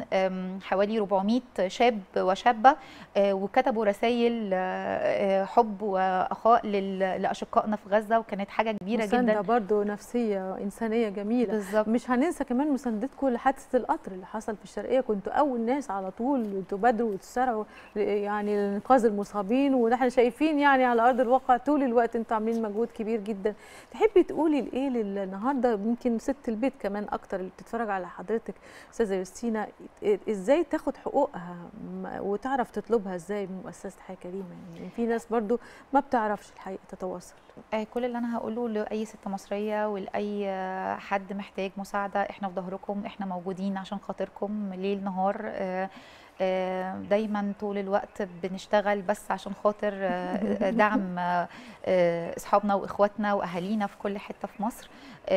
آم، حوالي 400 شاب وشابه آه، وكتبوا رسائل حب واخاء لل- لاشقائنا في غزه وكانت حاجه كبيره مساندة جدا برضو نفسية إنسانية جميلة بالظبط. مش هننسى كمان مساندتكم لحادثة القطر اللي حصل في الشرقية كنتوا أول ناس على طول تبادروا وتسارعوا ل- يعني لإنقاذ المصابين ونحن شايفين يعني على أرض الواقع طول الوقت أنتوا عاملين مجهود كبير جدا تحبي تقولي لإيه لل- النهاردة يمكن ست البيت كمان أكتر اللي بتتفرج على حضرتك أستاذة يوستينا إزاي تاخد حقوقها م- وتعرف تطلبها إزاي من مؤسسة حياة كريمة يعني في ناس برضو ما بتعرفش الحقيقة تتواصل آه، كل اللي انا هقوله لاي ست مصريه ولاي آه، حد محتاج مساعده احنا في ظهركم احنا موجودين عشان خاطركم ليل نهار آه، آه، دايما طول الوقت بنشتغل بس عشان خاطر آه، دعم آه، آه، اصحابنا واخواتنا واهالينا في كل حته في مصر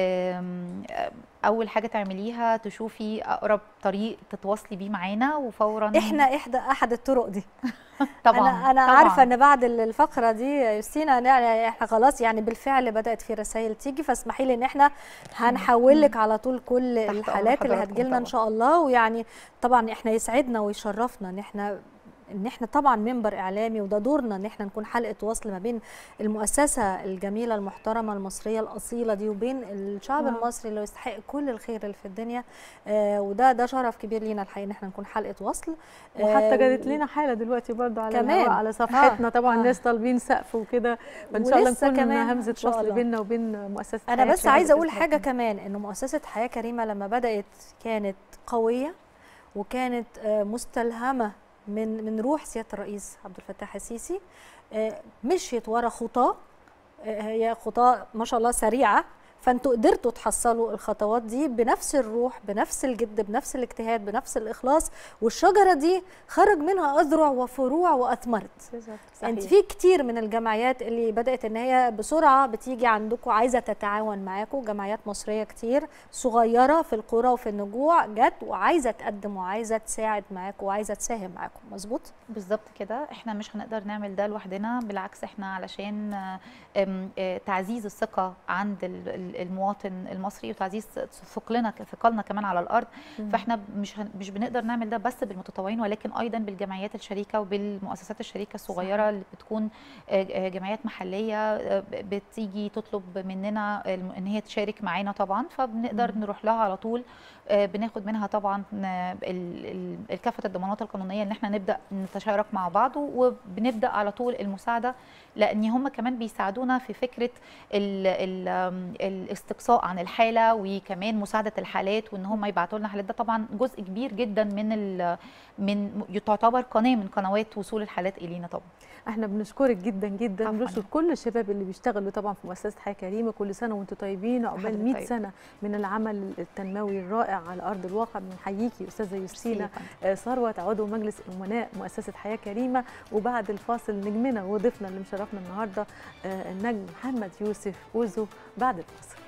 آم، آه، اول حاجه تعمليها تشوفي اقرب طريق تتواصلي بيه معانا وفورا احنا احدى احد الطرق دي طبعا انا انا طبعاً. عارفه ان بعد الفقره دي يا يوستينا يعني احنا خلاص يعني بالفعل بدات في رسائل تيجي فاسمحي لي ان احنا هنحول لك على طول كل أمر الحالات اللي حضراتكم هتجيلنا ان طبعاً. شاء الله ويعني طبعا احنا يسعدنا ويشرفنا ان احنا ان احنا طبعا منبر اعلامي وده دورنا ان احنا نكون حلقه وصل ما بين المؤسسه الجميله المحترمه المصريه الاصيله دي وبين الشعب نعم. المصري اللي يستحق كل الخير اللي في الدنيا آه وده ده شرف كبير لينا الحقيقه ان احنا نكون حلقه وصل آه، وحتى جابت و- لنا حاله دلوقتي برضه على كمان. الهواء على صفحتنا آه، طبعا آه. ناس طالبين سقف وكده فان شاء الله ولسه نكون كمان همزه إن شاء وصل الله. بيننا وبين مؤسسه انا حياة بس كريمة عايزه اقول بإذن حاجه الله. كمان ان مؤسسه حياه كريمه لما بدات كانت قويه وكانت آه، مستلهمه من من روح سياده الرئيس عبد الفتاح السيسي آه، مشيت ورا خطاه آه، هي خطاه ما شاء الله سريعه فانتوا قدرتوا تحصلوا الخطوات دي بنفس الروح بنفس الجد بنفس الاجتهاد بنفس الاخلاص والشجره دي خرج منها اذرع وفروع واثمرت انت في كتير من الجمعيات اللي بدات ان هي بسرعه بتيجي عندكم عايزه تتعاون معاكم جمعيات مصريه كتير صغيره في القرى وفي النجوع جت وعايزه تقدم وعايزه تساعد معاكم وعايزه تساهم معاكم مظبوط بالظبط كده احنا مش هنقدر نعمل ده لوحدنا بالعكس احنا علشان آه، آم، آه، تعزيز الثقه عند ال- ال- المواطن المصري وتعزيز ثقلنا ثقلنا كمان على الارض مم. فاحنا مش هن- مش بنقدر نعمل ده بس بالمتطوعين ولكن ايضا بالجمعيات الشريكه وبالمؤسسات الشريكه الصغيره اللي بتكون آه، آه، جمعيات محليه آه، ب- بتيجي تطلب مننا الم- ان هي تشارك معانا طبعا فبنقدر مم. نروح لها على طول آه، بناخد منها طبعا آه، ال- ال- ال- كافه الضمانات القانونيه ان احنا نبدا نتشارك مع بعض وبنبدا على طول المساعده لان هم كمان بيساعدونا في فكره ال ال آم، الاستقصاء عن الحاله وكمان مساعده الحالات وان هم يبعتوا لنا حالات ده طبعا جزء كبير جدا من ال من تعتبر قناه من قنوات وصول الحالات الينا طبعا احنا بنشكرك جدا جدا بنشكر كل الشباب اللي بيشتغلوا طبعا في مؤسسه حياه كريمه كل سنه وانتم طيبين عقبال حضرتك 100 طيب. سنه من العمل التنموي الرائع على ارض الواقع بنحييكي استاذه يوستينا آه، ثروت عضو مجلس امناء مؤسسه حياه كريمه وبعد الفاصل نجمنا وضيفنا اللي مشرفنا النهارده آه، النجم محمد يوسف اوزو بعد الفاصل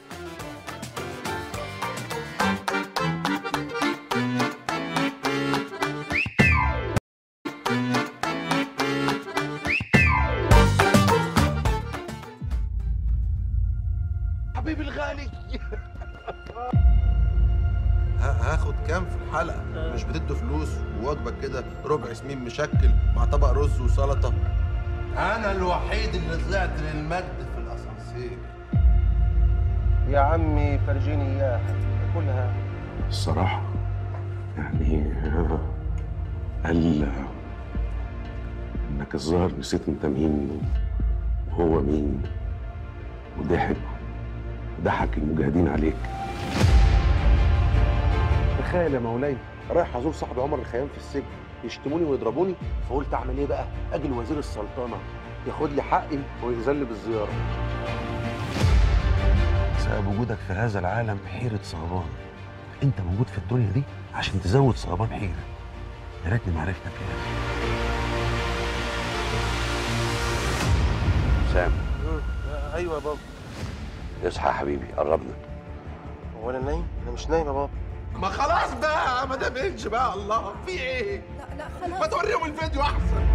حبيبي الغالي ه- هاخد كام في الحلقه مش بتدوا فلوس ووجبه كده ربع سمين مشكل مع طبق رز وسلطه انا الوحيد اللي طلعت للمجد في الاسانسير يا عمي فرجيني اياها كلها الصراحة يعني قال انك الظاهر نسيت انت مين وهو مين وضحك ضحك المجاهدين عليك تخيل يا مولاي رايح ازور صاحبي عمر الخيام في السجن يشتموني ويضربوني فقلت اعمل ايه بقى اجي لوزير السلطنه ياخد لي حقي وينزل لي بالزياره سبب وجودك في هذا العالم حيرة صعبان انت موجود في الدنيا دي عشان تزود صعبان حيرة يا ريتني ما عرفتك يا سام ايوه يا بابا اصحى يا حبيبي قربنا هو انا نايم انا مش نايم يا بابا ما خلاص بقى ما دام انج بقى الله في ايه لا لا خلاص ما توريهم الفيديو احسن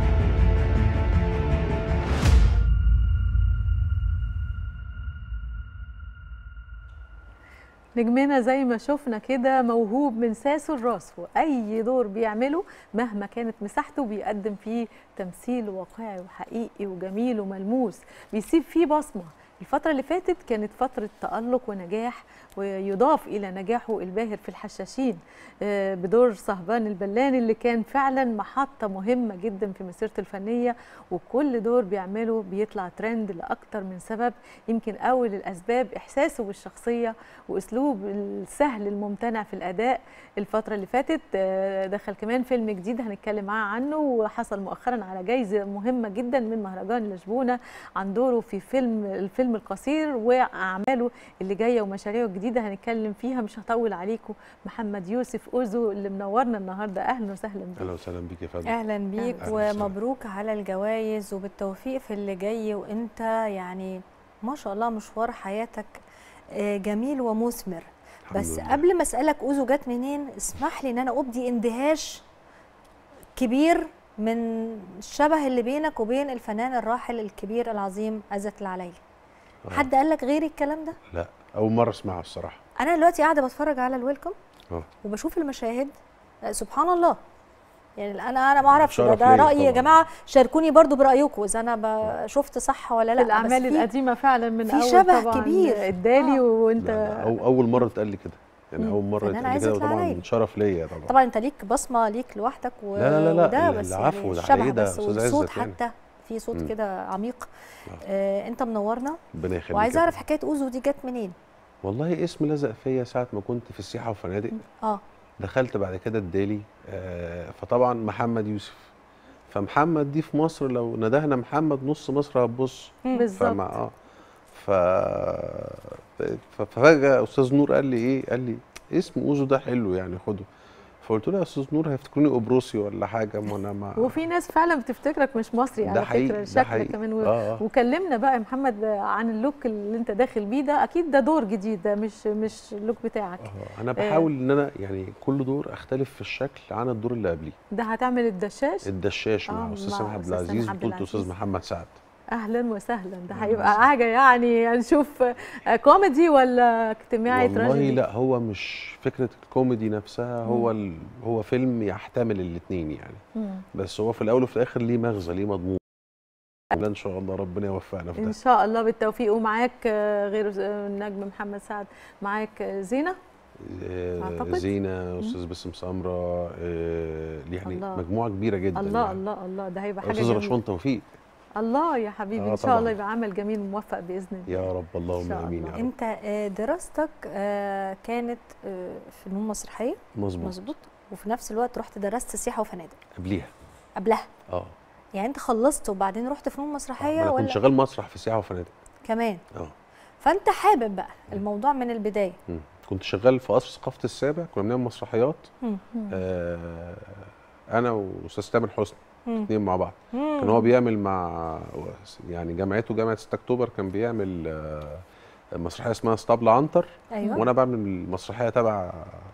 نجمنا زي ما شفنا كده موهوب من ساسه لراسه اي دور بيعمله مهما كانت مساحته بيقدم فيه تمثيل واقعي وحقيقي وجميل وملموس بيسيب فيه بصمه الفترة اللي فاتت كانت فترة تألق ونجاح ويضاف إلى نجاحه الباهر في الحشاشين آه، بدور صهبان البلان اللي كان فعلا محطة مهمة جدا في مسيرته الفنية وكل دور بيعمله بيطلع ترند لأكتر من سبب يمكن أول الأسباب إحساسه بالشخصية وأسلوب السهل الممتنع في الأداء الفترة اللي فاتت آه، دخل كمان فيلم جديد هنتكلم معاه عنه وحصل مؤخرا على جايزة مهمة جدا من مهرجان لشبونة عن دوره في فيلم الفيلم القصير وأعماله اللي جاية ومشاريعه الجديدة هنتكلم فيها مش هطول عليكم محمد يوسف أوزو اللي منورنا النهاردة أهلا وسهلا بك اهلا وسهلا بيك يا فندم اهلا بيك أهلاً وسهلاً. ومبروك على الجوائز وبالتوفيق في اللي جاي وانت يعني ما شاء الله مشوار حياتك آه، جميل ومثمر بس لله. قبل ما اسالك اوزو جت منين اسمح لي ان انا ابدي اندهاش كبير من الشبه اللي بينك وبين الفنان الراحل الكبير العظيم عزت العلايلي آه. حد قال لك غير الكلام ده لا اول مره اسمعها الصراحه انا دلوقتي قاعده بتفرج على الويلكم اه وبشوف المشاهد آه، سبحان الله يعني انا انا ما اعرفش ده, شرف ده ليا رايي يا طبعاً. جماعه شاركوني برضو برايكم اذا انا ب- شفت صح ولا لا في الأعمال بس في- القديمة فعلا من في أول شبه طبعا كبير. الدالي وأنت أو اول مره اتقال لي كده يعني مم. اول مره فنان اتقال لي كده عزت وطبعا العلايلي. شرف ليا طبعا طبعا انت ليك بصمه ليك لوحدك و... لا لا لا لا، وده بس العفو، يعني ده الشبه عليه ده بس أستاذ والصوت عزت يعني. حتى في صوت مم. كده عميق آه انت منورنا ربنا يخليك وعايزه يا اعرف حكايه اوزو دي جت منين والله اسم لزق فيا ساعة ما كنت في السياحة وفنادق اه دخلت بعد كده الدالي آه، فطبعا محمد يوسف فمحمد دي في مصر لو ندهنا محمد نص مصر هتبص مم. بالظبط. فمع اه ف ف- ففجأة أستاذ نور قال لي إيه؟ قال لي اسم أوزو ده حلو يعني خده فقلت له يا أستاذ نور هيفتكروني قبرصي ولا حاجة ما أنا ما وفي ناس فعلا بتفتكرك مش مصري ده على حقيقي، فكره ده شكلك حقيقي. كمان و... آه، آه. وكلمنا بقى يا محمد عن اللوك اللي انت داخل بيه ده اكيد ده دور جديد ده مش مش اللوك بتاعك آه، أنا آه، بحاول إن أنا يعني كل دور أختلف في الشكل عن الدور اللي قبليه ده هتعمل الدشاش الدشاش مع آه، أستاذ مع سامح عبد أستاذ سامح العزيز عبد بطولة أستاذ العزيز. محمد سعد اهلا وسهلا ده هيبقى حاجه يعني هنشوف آه، كوميدي ولا اجتماعي والله تراجيدي لا هو مش فكرة الكوميدي نفسها هو ال... هو فيلم يحتمل الاتنين يعني مم. بس هو في الأول وفي الآخر ليه مغزى ليه مضمون لا إن شاء الله ربنا يوفقنا في ان ده شاء الله بالتوفيق ومعاك آه، غير آه، النجم محمد سعد معاك آه، زينه آه، أعتقد. زينة أستاذ باسم سمرة آه، يعني الله. مجموعة كبيرة جدا الله يعني. الله الله ده هيبقى حاجه أستاذ جميله رشوان توفيق الله يا حبيبي آه ان شاء طبعاً. الله يبقى عمل جميل وموفق باذن الله يا رب اللهم شاء آمين يا رب انت آه، دراستك آه، كانت آه، فنون مسرحيه مظبوط. مظبوط وفي نفس الوقت رحت درست سياحه وفنادق قبليها قبلها اه يعني انت خلصت وبعدين رحت فنون ما مسرحيه أنا ولا كنت شغال مسرح في سياحة وفنادق كمان اه فانت حابب بقى الموضوع من البدايه مم. كنت شغال في قصر ثقافة السابع كنا بنعمل مسرحيات مم. آه انا واستاذ تامر حسني مم. اثنين مع بعض مم. كان هو بيعمل مع يعني جامعته جامعه 6 اكتوبر كان بيعمل آه، مسرحيه اسمها اسطبل عنتر أيوة. وانا بعمل مسرحيه تبع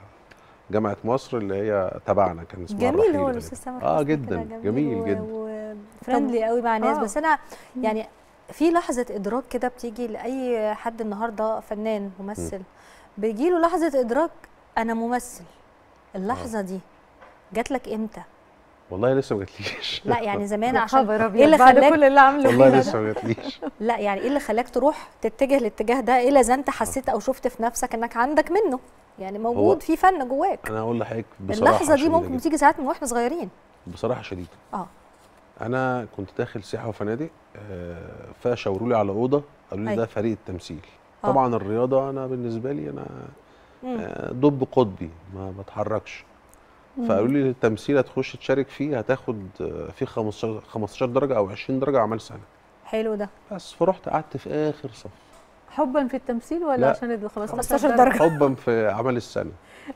جامعه مصر اللي هي تبعنا كان اسمها جميل الرحيل هو غالباً. الاستاذ سامر اه حسني جدا كده جميل و- جدا وفريندلي قوي مع الناس آه. بس انا يعني في لحظه ادراك كده بتيجي لاي حد النهارده فنان ممثل بيجي له لحظه ادراك انا ممثل اللحظه دي جات لك امتى والله لسه ما جاتليش لا يعني زمان يا عشان خبر ايه أبيض، اللي بعد خلاك كل اللي عامله والله فينا لسه ده. ما جاتليش لا يعني ايه اللي خلاك تروح تتجه الاتجاه ده الا اذا انت حسيت او شفت في نفسك انك عندك منه يعني موجود في فن جواك انا اقول لحضرتك بصراحه اللحظه دي شديدة ممكن جداً. تيجي ساعات من واحنا صغيرين بصراحه شديده اه انا كنت داخل سياحه وفنادق آه، فشاوروا لي على اوضه قالوا لي أيوة. ده فريق التمثيل آه. طبعا الرياضه انا بالنسبه لي انا مم. آه، دب قطبي ما بتحركش مم. فقالوا لي التمثيل هتخش تشارك فيه هتاخد آه، فيه 15 15 درجه او 20 درجه اعمال سنه حلو ده بس فرحت قعدت في اخر صف حبا في التمثيل ولا لا. عشان ال 15 15 درجة. حبا في عمل السنه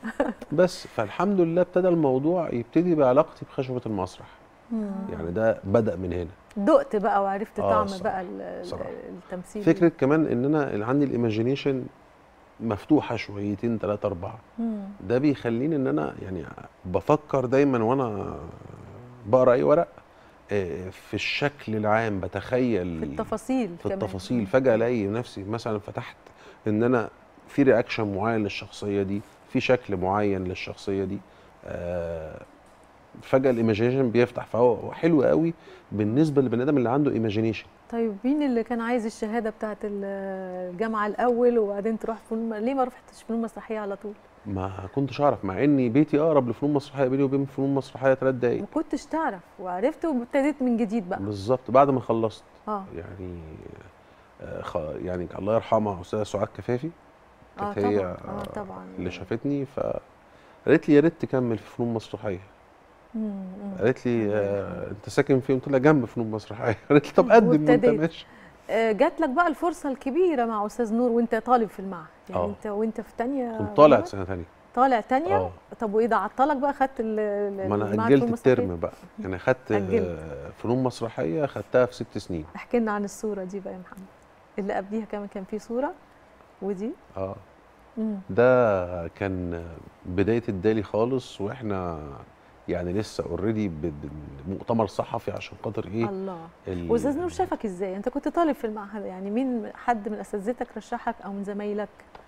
بس فالحمد لله ابتدى الموضوع يبتدي بعلاقتي بخشبه المسرح مم. يعني ده بدا من هنا دقت بقى وعرفت آه، طعم صراحة. بقى ال- ال- صراحة. التمثيل فكره كمان ان انا اللي عندي الايماجينيشن مفتوحه شويتين ثلاثه اربعه مم. ده بيخليني ان انا يعني بفكر دايما وانا بقرا اي ورق آه، في الشكل العام بتخيل في التفاصيل في كمان. التفاصيل فجاه الاقي نفسي مثلا فتحت ان انا في رياكشن معين للشخصيه دي في شكل معين للشخصيه دي آه فجاه الايماجينيشن بيفتح فهو حلو قوي بالنسبه للبني ادم اللي عنده ايماجينيشن طيب مين اللي كان عايز الشهاده بتاعت الجامعه الاول وبعدين تروح فنون ليه ما رحتش فنون مسرحيه على طول ما كنتش اعرف مع اني بيتي اقرب لفنون مسرحيه بيني وبين فنون مسرحيه ثلاث دقايق ما كنتش تعرف وعرفت وابتديت من جديد بقى بالظبط بعد ما خلصت اه يعني آه خ... يعني الله يرحمها استاذه سعاد كفافي اه كانت هي طبعا اه طبعا اللي شافتني فقالت لي يا ريت تكمل في فنون مسرحيه مم، مم. قالت لي آه انت ساكن فين قلت لها جنب فنون مسرحيه قالت لي طب قدم وانت وابتديت. ماشي آه، جات لك بقى الفرصه الكبيره مع استاذ نور وانت طالب في المعهد يعني آه. انت وانت في تانية كنت طالع جامعة؟ سنه ثانيه طالع تانية اه طب وايه ده عطلك بقى خدت ال- ال- ما انا المعهد اجلت فنون مسرحية؟ الترم بقى يعني خدت أجلت. آه، فنون مسرحيه خدتها في ست سنين احكي لنا عن الصوره دي بقى يا محمد اللي قبليها كمان كان في صوره ودي اه مم. ده كان بدايه الدالي خالص واحنا يعني لسه اوريدي مؤتمر صحفي عشان خاطر ايه الله ال- واستاذ نور شافك ازاي انت كنت طالب في المعهد يعني مين حد من اساتذتك رشحك او من زمايلك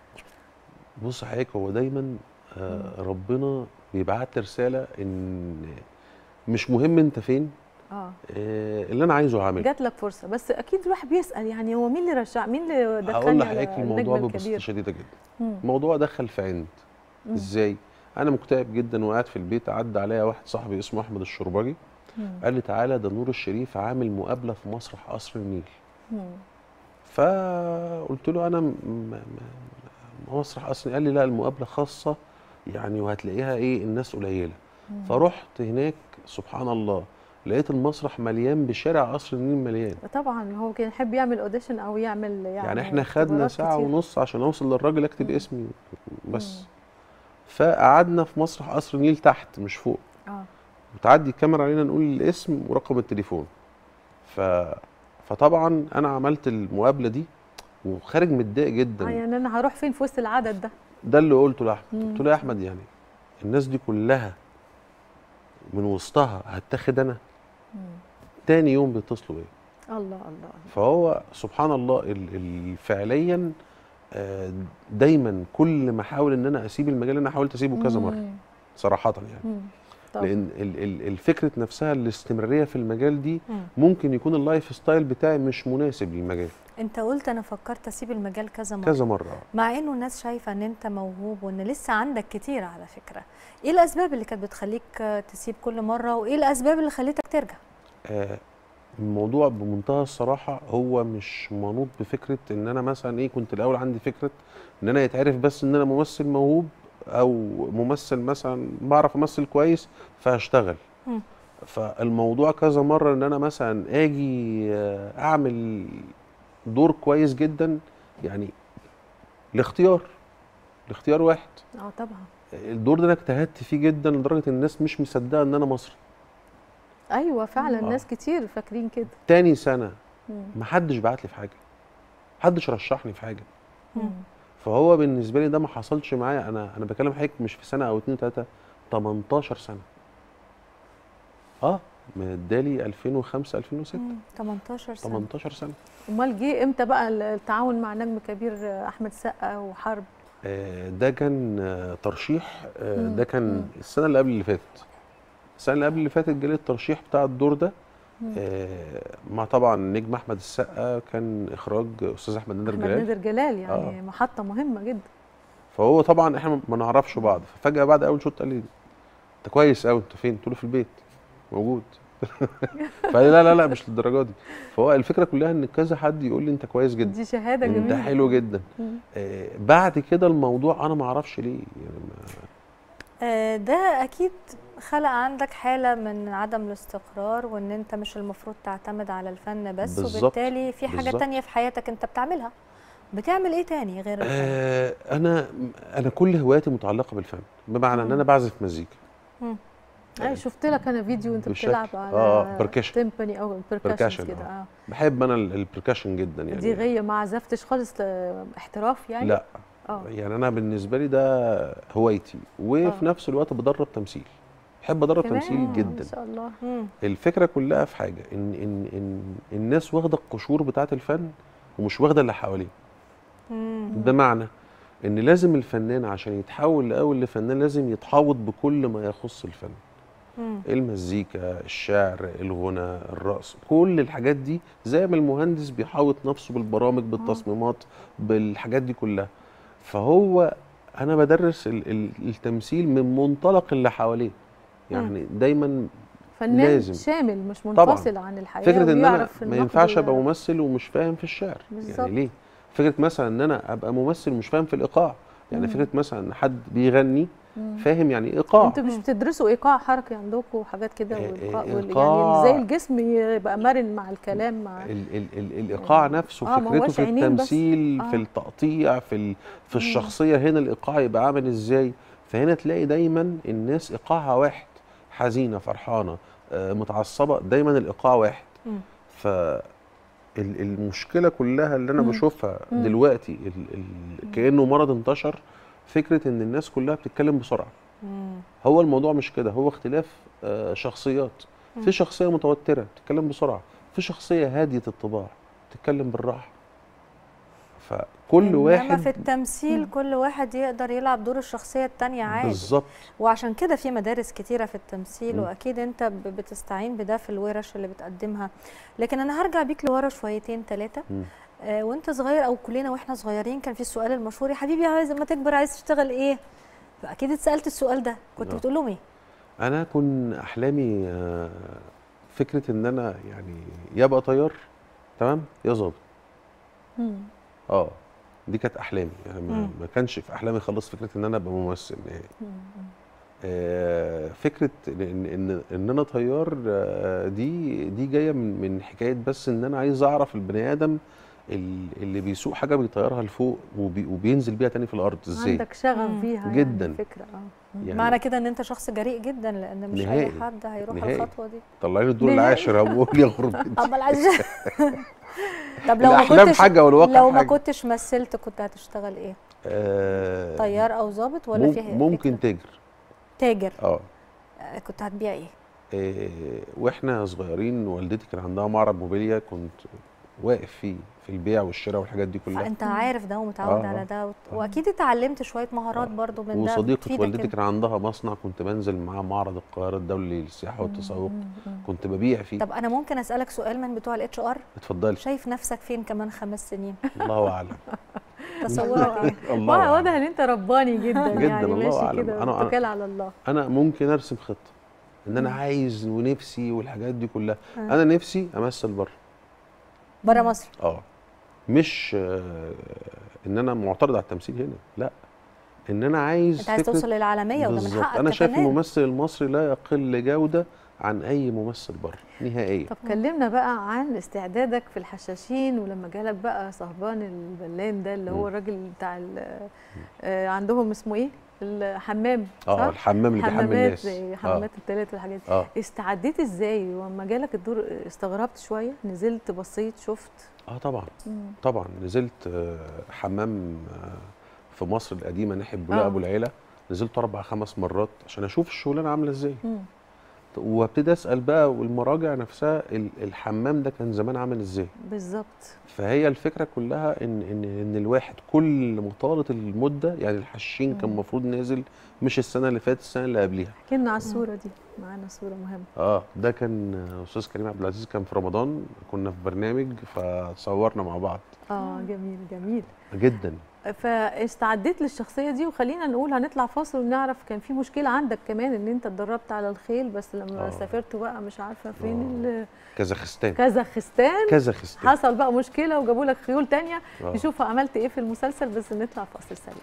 بص حضرتك هو دايما آه ربنا بيبعت لي رساله ان مش مهم انت فين اه آه اللي انا عايزه هعمله جات لك فرصه بس اكيد الواحد بيسال يعني هو مين اللي رشح مين اللي هقول دخلني على لحضرتك الموضوع النجم ببساطه الكبير شديده جدا مم. الموضوع دخل في عند مم. ازاي انا مكتئب جدا وقاعد في البيت عدى عليا واحد صاحبي اسمه احمد الشربجي مم. قال لي تعالى ده نور الشريف عامل مقابله في مسرح قصر النيل مم. فقلت له انا م- م- م- مسرح قصر النيل قال لي لا المقابله خاصه يعني وهتلاقيها ايه الناس قليله مم. فرحت هناك سبحان الله لقيت المسرح مليان بشارع قصر النيل مليان طبعا هو كان يحب يعمل اوديشن او يعمل يعني, يعني احنا خدنا اختبارات ساعة كتير. ونص عشان اوصل للراجل اكتب اسمي بس فقعدنا في مسرح قصر النيل تحت مش فوق اه وتعدي الكاميرا علينا نقول الاسم ورقم التليفون ف فطبعا انا عملت المقابله دي وخارج متضايق آه، جدا يعني انا هروح فين في وسط العدد ده ده اللي قلته لاحمد مم. قلت له يا احمد يعني الناس دي كلها من وسطها هتاخد انا مم. تاني يوم بيتصلوا بيا الله الله فهو سبحان الله ال- ال- فعليا آه، دايما كل ما احاول ان انا اسيب المجال انا حاولت اسيبه كذا مره مم. صراحه يعني مم. طبعا. لان ال- ال- الفكره نفسها الاستمراريه في المجال دي مم. ممكن يكون اللايف ستايل بتاعي مش مناسب للمجال انت قلت انا فكرت اسيب المجال كذا مره كذا مره مع انه الناس شايفه ان انت موهوب وان لسه عندك كتير على فكره ايه الاسباب اللي كانت بتخليك آه، تسيب كل مره وايه الاسباب اللي خلتك ترجع آه، الموضوع بمنتهى الصراحه هو مش منوط بفكره ان انا مثلا ايه كنت الاول عندي فكره ان انا يتعرف بس ان انا ممثل موهوب او ممثل مثلا بعرف امثل كويس فهشتغل مم. فالموضوع كذا مره ان انا مثلا اجي آه، اعمل دور كويس جدا يعني الاختيار الاختيار واحد اه طبعا الدور ده انا اجتهدت فيه جدا لدرجه ان الناس مش مصدقه ان انا مصري ايوه فعلا آه. ناس كتير فاكرين كده تاني سنه مم. محدش بعت لي في حاجه محدش رشحني في حاجه مم. فهو بالنسبه لي ده ما حصلش معايا انا انا بكلم حضرتك مش في سنه او اتنين تلاته 18 سنه اه من ادالي 2005 2006 مم. 18 سنه 18 سنه امال جه امتى بقى التعاون مع نجم كبير آه، احمد سقا وحرب آه، ده كان آه، ترشيح آه، مم. ده كان مم. السنه اللي قبل اللي فاتت السنه اللي قبل اللي فاتت جالي الترشيح بتاع الدور ده مم. آه، مع طبعا نجم احمد السقا كان اخراج استاذ احمد نادر احمد جلال نادر جلال يعني آه. محطه مهمه جدا فهو طبعا احنا ما نعرفش بعض ففجاه بعد اول شوط قال لي انت كويس قوي انت فين؟ قلت له في البيت موجود فقال لي لا لا لا مش للدرجه دي فهو الفكره كلها ان كذا حد يقول لي انت كويس جدا دي شهاده انت جميله حلو جدا مم. آه بعد كده الموضوع انا ما اعرفش ليه يعني ما آه، ده اكيد خلق عندك حاله من عدم الاستقرار وان انت مش المفروض تعتمد على الفن بس بالظبط، وبالتالي في حاجه بالظبط. تانية في حياتك انت بتعملها بتعمل ايه تاني غير الفن آه انا انا كل هواياتي متعلقه بالفن بمعنى ان انا بعزف مزيكا مم. اي شفت لك انا فيديو انت بالشكل. بتلعب على آه، percussion. تيمباني او بيركاشن percussion، كده آه. اه بحب انا ال- البركاشن جدا يعني دي غيه ما عزفتش خالص آه، احتراف يعني لا اه يعني انا بالنسبه لي ده هوايتي وفي آه. نفس الوقت بدرب تمثيل بحب ادرب كمان؟ تمثيل ما جدا شاء الله الفكره كلها في حاجه ان ان ان الناس واخده القشور بتاعه الفن ومش واخده اللي حواليه مم. بمعنى ان لازم الفنان عشان يتحول لاول لفنان لازم يتحوط بكل ما يخص الفن مم. المزيكا الشعر الغنى الرقص كل الحاجات دي زي ما المهندس بيحاوط نفسه بالبرامج بالتصميمات بالحاجات دي كلها فهو انا بدرس ال- ال- التمثيل من منطلق اللي حواليه يعني دايما فنان لازم شامل مش طبعاً. منفصل عن الحياه فكره ان انا ويعرف ما النقد ينفعش و- ابقى ممثل ومش فاهم في الشعر بالظبط. يعني ليه فكره مثلا ان انا ابقى ممثل ومش فاهم في الايقاع يعني مم. فكره مثلا ان حد بيغني مم. فاهم يعني ايه ايقاع انتوا مش بتدرسوا ايقاع حركي عندكم وحاجات كده إيه- وايقاع إيه- وال- إيقاع. يعني زي الجسم يبقى مرن مع الكلام مع ال ال ال الايقاع نفسه آه، ما فكرته هوش في عينين بس. التمثيل آه. في التقطيع في ال في مم. الشخصيه هنا الايقاع يبقى عامل ازاي فهنا تلاقي دايما الناس ايقاعها واحد حزينه فرحانه آه، متعصبه دايما الايقاع واحد مم. ف ال- المشكله كلها اللي انا مم. بشوفها مم. دلوقتي ال ال كانه مرض انتشر فكره ان الناس كلها بتتكلم بسرعه مم. هو الموضوع مش كده هو اختلاف آه، شخصيات مم. في شخصيه متوتره بتتكلم بسرعه في شخصيه هاديه الطباع بتتكلم بالراحه فكل انما واحد في التمثيل كل واحد يقدر يلعب دور الشخصيه التانية عادي بالظبط وعشان كده في مدارس كتيره في التمثيل مم. واكيد انت ب- بتستعين بده في الورش اللي بتقدمها لكن انا هرجع بيك لورا شويتين ثلاثه مم. آه وانت صغير او كلنا واحنا صغيرين كان في السؤال المشهور يا حبيبي عايز لما تكبر عايز تشتغل ايه فاكيد اتسالت السؤال ده كنت آه. بتقول لهم ايه انا كن احلامي آه، فكره ان انا يعني يا ابقى طيار تمام يا ظابط مم. اه دي كانت احلامي يعني ما, مم. ما كانش في احلامي خالص فكره ان انا ابقى ممثل نهائي مم. آه، فكره ان ان ان انا طيار آه، دي دي جايه من من حكايه بس ان انا عايز اعرف البني ادم ال- اللي بيسوق حاجه بيطيرها لفوق وبي وبينزل بيها تاني في الارض ازاي عندك شغف مم. فيها جداً. يعني فكره اه يعني معنى كده ان انت شخص جريء جدا لان مش اي نهائي. حد هيروح نهائي. الخطوه دي طلعيني الدور نهائي. العاشر هقول يا غربتي طب العز طب لو ما الأحلام كنتش حاجة والواقع لو ما حاجة. كنتش مثلت كنت هتشتغل ايه آه، طيار او ظابط ولا مم- فيها ممكن تاجر تاجر اه آه، كنت هتبيع ايه آه، واحنا صغيرين والدتي كان عندها معرض موبيليا كنت واقف فيه في البيع والشراء والحاجات دي كلها فانت عارف ده ومتعود آه، على آه. ده وت- واكيد اتعلمت شويه مهارات برضو من ده وصديقه بتفيدك والدتي انت. كان عندها مصنع كنت بنزل معاه معرض القاهره الدولي للسياحه والتسوق كنت ببيع فيه طب انا ممكن اسالك سؤال من بتوع الاتش ار اتفضلي شايف نفسك فين كمان خمس سنين الله اعلم تصورك ايه الله واضح أعلم. واضح ان انت رباني جدا, جداً، يعني الله ماشي أعلم. كده أنا- أنا- اتكال على الله انا ممكن ارسم خطه ان انا مم. عايز ونفسي والحاجات دي كلها آه. انا نفسي امثل بره بره مصر اه مش آه، ان انا معترض على التمثيل هنا لا ان انا عايز انت عايز فكرة- توصل للعالميه وده من بالظبط. حقك انا شايف كفنان. الممثل المصري لا يقل جوده عن اي ممثل بره نهائيا طب كلمنا بقى عن استعدادك في الحشاشين ولما جالك بقى صهبان البلان ده اللي هو مم. الراجل بتاع ال- آه، عندهم اسمه ايه الحمام اه صح؟ الحمام اللي بيحمل حمامات الناس زي آه. حمامات التلات والحاجات دي آه. استعديت ازاي ولما جالك الدور استغربت شويه نزلت بصيت شفت اه طبعا مم. طبعا نزلت آه، حمام آه، في مصر القديمه ناحيه بولاق آه. ابو العيله نزلت اربع خمس مرات عشان اشوف الشغلانه عامله ازاي مم. وابتدي اسال بقى والمراجع نفسها ال- الحمام ده كان زمان عامل ازاي بالظبط فهي الفكره كلها ان ان ان الواحد كل ما طالت المده يعني الحشين كان مم. المفروض نازل مش السنه اللي فاتت السنه اللي قبليها احكي لنا على الصوره دي معانا صوره مهمه اه ده كان استاذ كريم عبد العزيز كان في رمضان كنا في برنامج فصورنا مع بعض اه جميل جميل جدا فاستعديت للشخصيه دي وخلينا نقول هنطلع فاصل ونعرف كان في مشكله عندك كمان ان انت اتدربت على الخيل بس لما آه. سافرت بقى مش عارفه فين ال- كازاخستان كازاخستان كازاخستان حصل بقى مشكله وجابوا لك خيول تانية آه. نشوف عملت ايه في المسلسل بس نطلع فاصل سريع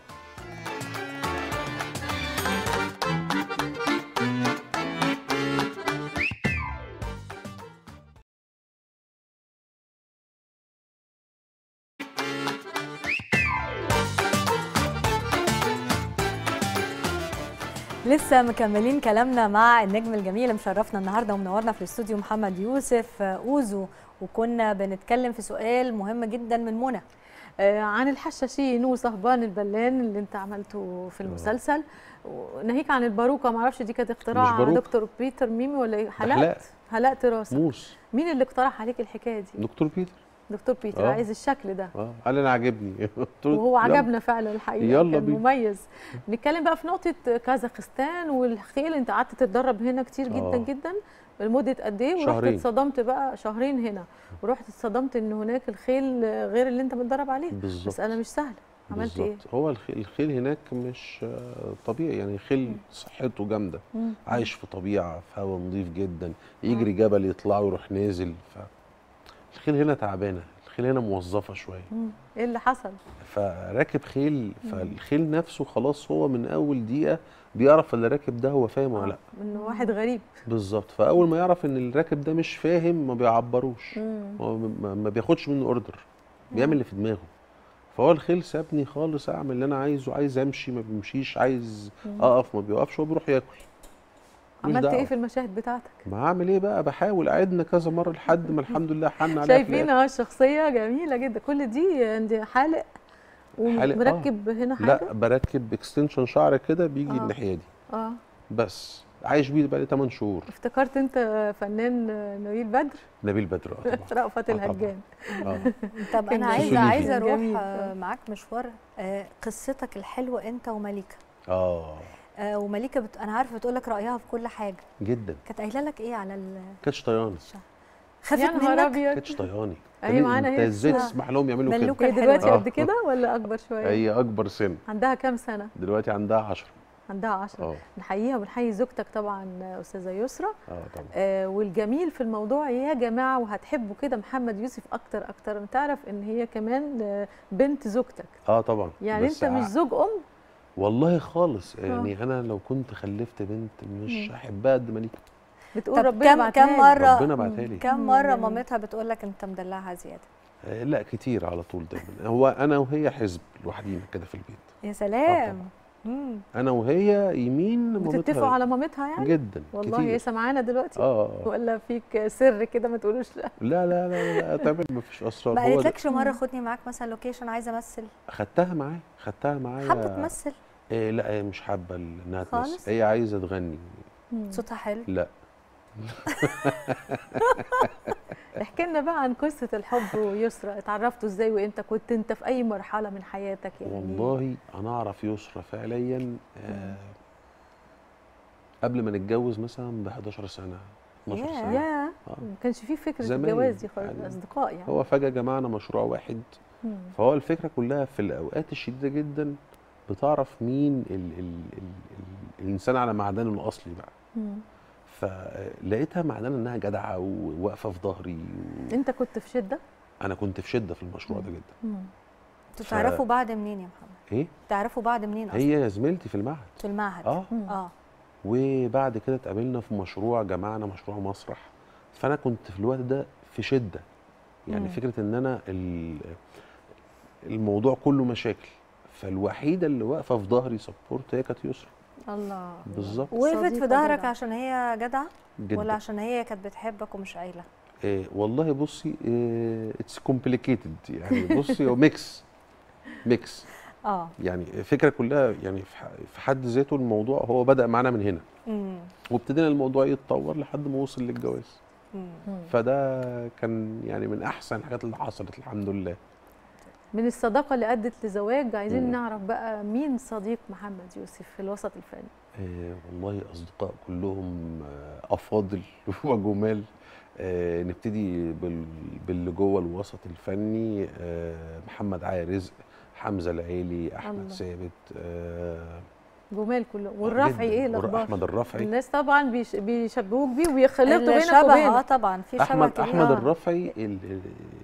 لسه مكملين كلامنا مع النجم الجميل اللي مشرفنا النهارده ومنورنا في الاستوديو محمد يوسف آه، اوزو وكنا بنتكلم في سؤال مهم جدا من منى آه، عن الحشاشين وصهبان البلان اللي انت عملته في المسلسل ناهيك عن الباروكه ما اعرفش دي كانت اختراع باروكة. دكتور بيتر ميمي ولا ايه حلقت. حلقت حلقت راسك موس مين اللي اقترح عليك الحكايه دي دكتور بيتر دكتور بيتر آه. عايز الشكل ده اه قال لي انا عاجبني قلت له وهو يلا. عجبنا فعلا الحقيقه يلا كان بينا. مميز نتكلم بقى في نقطه كازاخستان والخيل انت قعدت تتدرب هنا كتير جدا آه. جدا لمده قد ايه ورحت شهرين. اتصدمت بقى شهرين هنا ورحت اتصدمت ان هناك الخيل غير اللي انت متدرب عليه بالظبط. مساله مش سهله عملت ايه بالظبط. هو الخيل, الخيل هناك مش آه، طبيعي يعني خيل صحته جامده مم. عايش في طبيعه في هواء نظيف جدا يجري جبل يطلع ويروح نازل ف الخيل هنا تعبانه الخيل هنا موظفه شويه مم. ايه اللي حصل فراكب خيل فالخيل نفسه خلاص هو من اول دقيقه بيعرف اللي راكب ده هو فاهم ولا لا انه واحد غريب بالظبط فاول ما يعرف ان الراكب ده مش فاهم ما بيعبروش مم. هو ما ما بياخدش منه اوردر بيعمل اللي في دماغه فهو الخيل سابني خالص اعمل اللي انا عايزه عايز امشي ما بيمشيش عايز مم. اقف ما بيوقفش هو بيروح ياكل ملوش عملت ايه دعوة. في المشاهد بتاعتك ما اعمل ايه بقى بحاول قعدنا كذا مره لحد ما الحمد لله حن عليها في شايفين الآخر. اه الشخصيه جميله جدا كل دي عندي حالق حالق، آه. ومركب هنا حاجه لا بركب اكستنشن شعر كده بيجي آه. الناحيه دي اه بس عايش بيه بقالي 8 شهور افتكرت انت فنان نبيل بدر نبيل بدر آه طبعا آه رأفت طبعاً. الهجان اه طب كان انا عايزه جميل. عايزه اروح جميل. آه، معاك مشوار آه، قصتك الحلوه انت ومليكه اه آه، ومليكه بت... انا عارفه بتقول لك رايها في كل حاجه جدا كانت قايله لك ايه على ال... كانتش طياني خافت يا نهار منك ابيض كانتش طياني أهي معانا انت هي. ازاي آه. تسمح لهم يعملوا كده ملوكة هي دلوقتي آه. قد كده ولا اكبر شويه هي اكبر سن عندها كام سنه دلوقتي عندها 10 عندها 10 اه نحييها ونحيي زوجتك طبعا استاذه يسرا اه طبعا آه والجميل في الموضوع يا جماعه وهتحبوا كده محمد يوسف اكتر اكتر تعرف ان هي كمان آه، بنت زوجتك اه طبعا يعني بس انت مش ع- زوج ام والله خالص يعني انا لو كنت خلفت بنت مش مم. هحبها قد مليكه بتقول طب ربنا كم بعتها كم لي. مره ربنا بعتها لي. كم مم، مره جميل. مامتها بتقول لك انت مدلعها زياده آه لا كتير على طول دايما هو انا وهي حزب لوحدينا كده في البيت يا سلام مم. انا وهي يمين مامتها بتتفقوا على مامتها يعني جدا والله هي كتير سامعانا دلوقتي اه ولا فيك سر كده ما تقولوش لا لا لا لا لا تمام مفيش اسرار ما هو ده- قالتلكش مره خدني معاك مثلا لوكيشن عايزه امثل خدتها معايا خدتها معايا حابه تمثل إيه لا هي مش حابه انها خالص؟ تمثل هي عايزه تغني صوتها حلو لا احكي لنا بقى عن قصه الحب ويسرا اتعرفتوا ازاي وانت كنت انت في اي مرحله من حياتك يعني والله انا اعرف يسرا فعليا آه قبل ما نتجوز مثلا ب 11 سنه 12 ياه سنه ياه آه. ما كانش في فكره زمان الجواز دي خالص يعني اصدقاء يعني هو فجاه جمعنا مشروع واحد مم. فهو الفكره كلها في الاوقات الشديده جدا بتعرف مين ال ال ال ال الانسان على معدنه الاصلي بقى مم. فلقيتها معدنه انها جدعه وواقفه في ظهري و... انت كنت في شده انا كنت في شده في المشروع ده جدا مم. انتوا ف- تعرفوا بعض منين يا محمد ايه تعرفوا بعض منين اصلا هي زميلتي في المعهد في المعهد اه اه وبعد كده اتقابلنا في مشروع جمعنا مشروع مسرح فانا كنت في الوقت ده في شده يعني مم. فكره ان انا ال- الموضوع كله مشاكل فالوحيده اللي واقفه في ظهري سبورت هي كانت يسرا الله بالظبط وقفت في صديقة ظهرك جدعة. عشان هي جدعه جدا ولا عشان هي كانت بتحبك ومش قايله إيه والله بصي اتس كومبليكيتد يعني بصي هو ميكس ميكس اه يعني الفكره كلها يعني في ح- في حد ذاته الموضوع هو بدا معانا من هنا امم وابتدينا الموضوع يتطور لحد ما وصل للجواز مم. فده كان يعني من احسن الحاجات اللي حصلت الحمد لله من الصداقه اللي ادت لزواج عايزين مم. نعرف بقى مين صديق محمد يوسف في الوسط الفني آه والله اصدقاء كلهم آه افاضل وجمال آه نبتدي بال- باللي جوه الوسط الفني آه محمد علي رزق حمزه العيلي احمد الله. ثابت آه جمال كله والرفعي جداً. ايه ور- الاخبار احمد الرفعي الناس طبعا بيش بيشبهوك بيه وبيخلطوا بينك الشبه اه وبينه طبعا في شبه احمد كبير احمد آه. الرفعي ال- ال-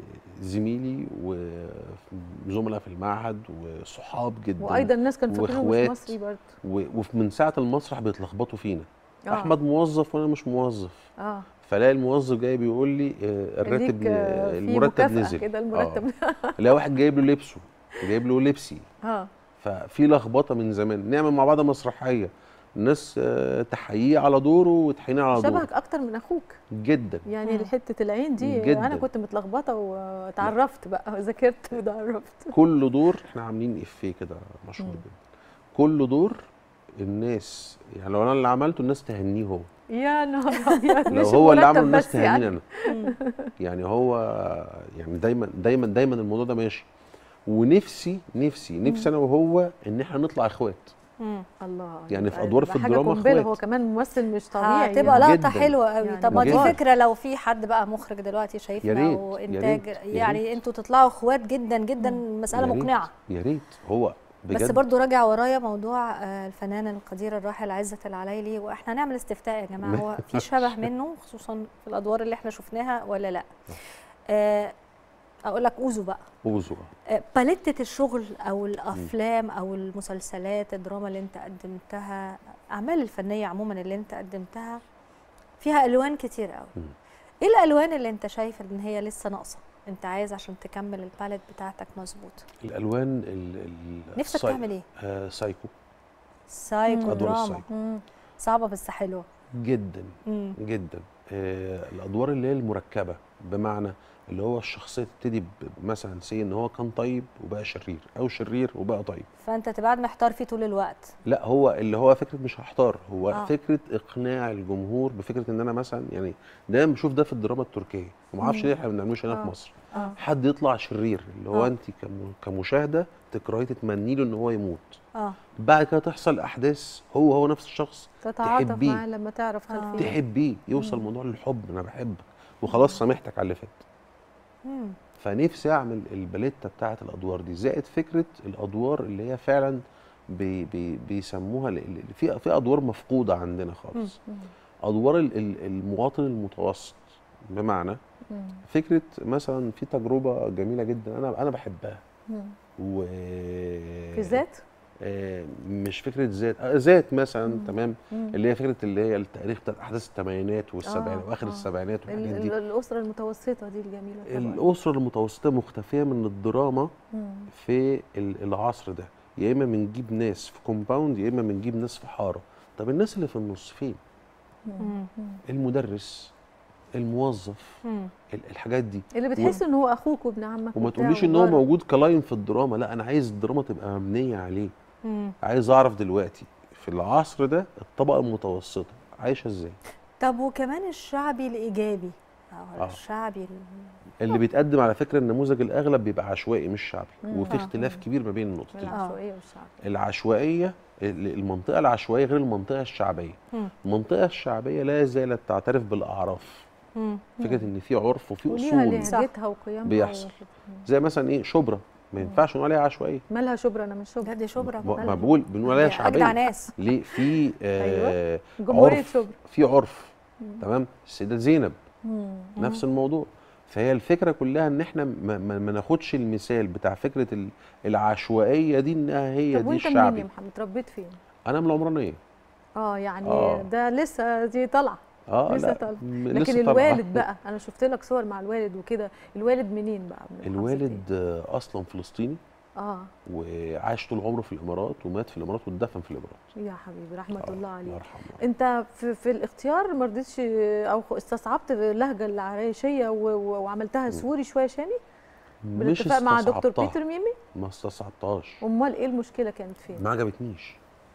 زميلي وزملاء في المعهد وصحاب جدا وايضا الناس كانوا فاكرينه مش وإخوات. مصري برضه و- وفي من ساعه المسرح بيتلخبطوا فينا آه. احمد موظف وانا مش موظف اه فلاقي الموظف جاي بيقول لي آه، الراتب ليك، آه، في المرتب مكافأة نزل كده المرتب. آه. لا واحد جايب له لبسه جايب له لبسي اه ففي لخبطه من زمان نعمل مع بعض مسرحيه الناس آه، تحييه على دوره وتحييني على دوره شبهك اكتر من اخوك جدا يعني حته العين دي جداً. انا كنت متلخبطه واتعرفت بقى ذاكرت واتعرفت كل دور احنا عاملين افيه كده مشهور مم. جدا كل دور الناس يعني لو انا اللي عملته الناس تهنيه هو يا نهار ابيض لو مش هو اللي المرتب عمله الناس بس يعني. تهنيني انا يعني هو يعني دايما دايما دايما الموضوع ده ماشي ونفسي نفسي نفسي انا وهو ان احنا نطلع اخوات الله يعني في يبقى- أدوار في يبقى حاجة الدراما قنبلة، إخوات. هو كمان ممثل مش طبيعي هتبقى يعني. لقطه جداً. حلوه قوي يعني طب ما دي بجد. فكره لو في حد بقى مخرج دلوقتي شايفنا يا ريت، او يا انتاج ريت، يا يعني ريت. انتوا تطلعوا اخوات جدا جدا مساله يا ريت، مقنعه يا ريت هو بجد بس برضو راجع ورايا موضوع آه، الفنان القدير الراحل عزت العلايلي واحنا هنعمل استفتاء يا جماعه هو في شبه منه خصوصا في الادوار اللي احنا شفناها ولا لا آه، اقول لك اوزو بقى اوزو آه، باليتة الشغل او الافلام او المسلسلات الدراما اللي انت قدمتها الاعمال الفنيه عموما اللي انت قدمتها فيها الوان كتير قوي ايه الالوان اللي انت شايف ان هي لسه ناقصه انت عايز عشان تكمل الباليت بتاعتك مظبوط الالوان ال ال نفسك الساي- تعمل ايه؟ آه سايكو سايكو أدوار دراما السايكو. مم. صعبه بس حلوه جدا مم. جدا آه الادوار اللي هي المركبه بمعنى اللي هو الشخصيه تبتدي ب- مثلا سي ان هو كان طيب وبقى شرير او شرير وبقى طيب فانت تبقى قاعد محتار فيه طول الوقت لا هو اللي هو فكره مش هحتار هو آه. آه. فكره اقناع الجمهور بفكره ان انا مثلا يعني دايما بشوف ده في الدراما التركيه وما اعرفش مم. ليه احنا ما بنعملوش هنا آه. في مصر آه. حد يطلع شرير اللي هو آه. انت كم- كمشاهده تكرهي تتمني له ان هو يموت اه بعد كده تحصل احداث هو هو نفس الشخص تتعاطف تحبيه. معاه لما تعرف خلفيته تحبيه يوصل مم. الموضوع للحب انا بحبك وخلاص سامحتك على اللي فات مم. فنفسي اعمل الباليته بتاعه الادوار دي زائد فكره الادوار اللي هي فعلا بي بي بيسموها ل- ل- في في ادوار مفقوده عندنا خالص ادوار ال- ال- المواطن المتوسط بمعنى فكره مثلا في تجربه جميله جدا انا انا بحبها و في ذات آه، مش فكره ذات آه، ذات مثلا مم. تمام مم. اللي هي فكره اللي هي التاريخ بتاع احداث الثمانينات والسبعينات آه، واخر آه. السبعينات ال- والحاجات ال- دي الاسره المتوسطه دي الجميله طبعا الاسره المتوسطه مختفيه من الدراما مم. في ال- العصر ده يا اما بنجيب ناس في كومباوند يا اما بنجيب ناس في حاره طب الناس اللي في النص فين مم. المدرس الموظف مم. ال- الحاجات دي اللي بتحس و- ان هو اخوك وابن عمك وما وبتاع تقوليش ان هو وجارك. موجود كلاين في الدراما لا انا عايز الدراما تبقى مبنيه عليه مم. عايز اعرف دلوقتي في العصر ده الطبقه المتوسطه عايشه ازاي طب وكمان الشعبي الايجابي او آه. الشعبي ال- اللي بيتقدم على فكره النموذج الاغلب بيبقى عشوائي مش شعبي مم. وفي آه. اختلاف كبير ما بين النقطتين العشوائيه والشعب العشوائيه ال- المنطقه العشوائيه غير المنطقه الشعبيه مم. المنطقه الشعبيه لا زالت تعترف بالاعراف مم. فكره ان في عرف وفي وليها اصول لهجتها وقيمها بيحصل و- زي مثلا ايه شبرا ما ينفعش نقول عليها عشوائيه مالها شبرا انا مش شبرا دي شبرا ما ما بقول بنقول عليها دي شعبيه أجدع ناس. ليه في آه أيوة. جمهورية عرف شبرا. في عرف مم. تمام السيده زينب مم. نفس الموضوع فهي الفكره كلها ان احنا ما, ما, ما ناخدش المثال بتاع فكره ال- العشوائيه دي انها هي طب دي وانت منين الشعبي يا محمد اتربيت فين؟ انا من العمرانيه اه يعني آه. ده لسه دي طالعه اه لسه لا طالعه م- لكن لسه طالعة. الوالد بقى انا شفت لك صور مع الوالد وكده الوالد منين بقى من محافظة الوالد آه، اصلا فلسطيني إيه؟ اه وعاش طول عمره في الامارات ومات في الامارات واتدفن في الامارات يا حبيبي رحمه الله عليه يرحمه انت في, في الاختيار ما رضيتش او استصعبت اللهجه العرايشيه و- و- وعملتها سوري شويه شامي مش بالاتفاق مع دكتور استصعبتها. بيتر ميمي ما استصعبتهاش امال ايه المشكله كانت فين ما عجبتنيش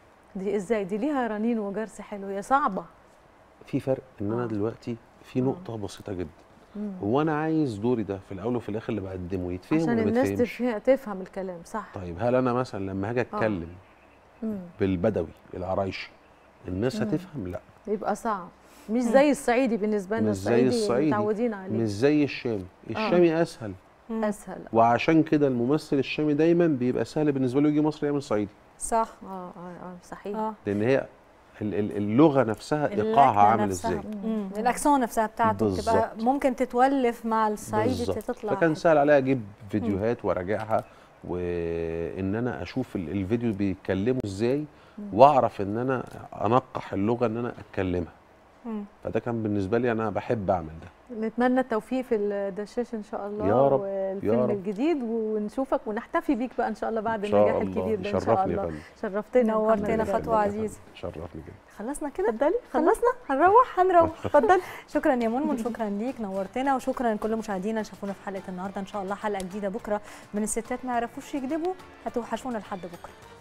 دي ازاي دي ليها رنين وجرس حلو هي صعبه في فرق ان انا دلوقتي في نقطه بسيطه جدا مم. هو انا عايز دوري ده في الاول وفي الاخر اللي بقدمه يتفهم عشان ولا ما الناس يتفهمش تفهم, تفهم الكلام صح طيب هل انا مثلا لما هاجي اتكلم مم. بالبدوي العرايشي الناس مم. هتفهم لا يبقى صعب مش زي الصعيدي بالنسبه لنا مش زي الصعيدي الصعيدي متعودين عليه مش زي الشامي آه. الشامي اسهل اسهل وعشان كده الممثل الشامي دايما بيبقى سهل بالنسبه له يجي مصر يعمل صعيدي صح اه اه اه صحيح اه لان هي ال- ال- اللغه نفسها ايقاعها اللكنة عامل نفسها. ازاي مم. الاكسون نفسها بتاعته بتبقى بالظبط. ممكن تتولف مع الصعيدي بالظبط. تطلع فكان سهل عليا اجيب فيديوهات وراجعها وان انا اشوف ال- الفيديو بيتكلموا ازاي واعرف ان انا انقح اللغه ان انا اتكلمها مم. فده كان بالنسبه لي انا بحب اعمل ده نتمنى التوفيق في الدشاش ان شاء الله يا رب، والفيلم يا رب. الجديد ونشوفك ونحتفي بيك بقى ان شاء الله بعد إن شاء النجاح الله. الكبير ده ان شاء يشرفني يا الله فندم. شرفتنا يا نورتنا محمد. فتوى عزيز شرفني جدا خلصنا كده اتفضلي خلصنا هنروح هنروح اتفضلي شكرا يا منمن شكرا ليك نورتنا وشكرا لكل مشاهدينا اللي شافونا في حلقه النهارده ان شاء الله حلقه جديده بكره من الستات ما يعرفوش يكذبوا هتوحشونا لحد بكره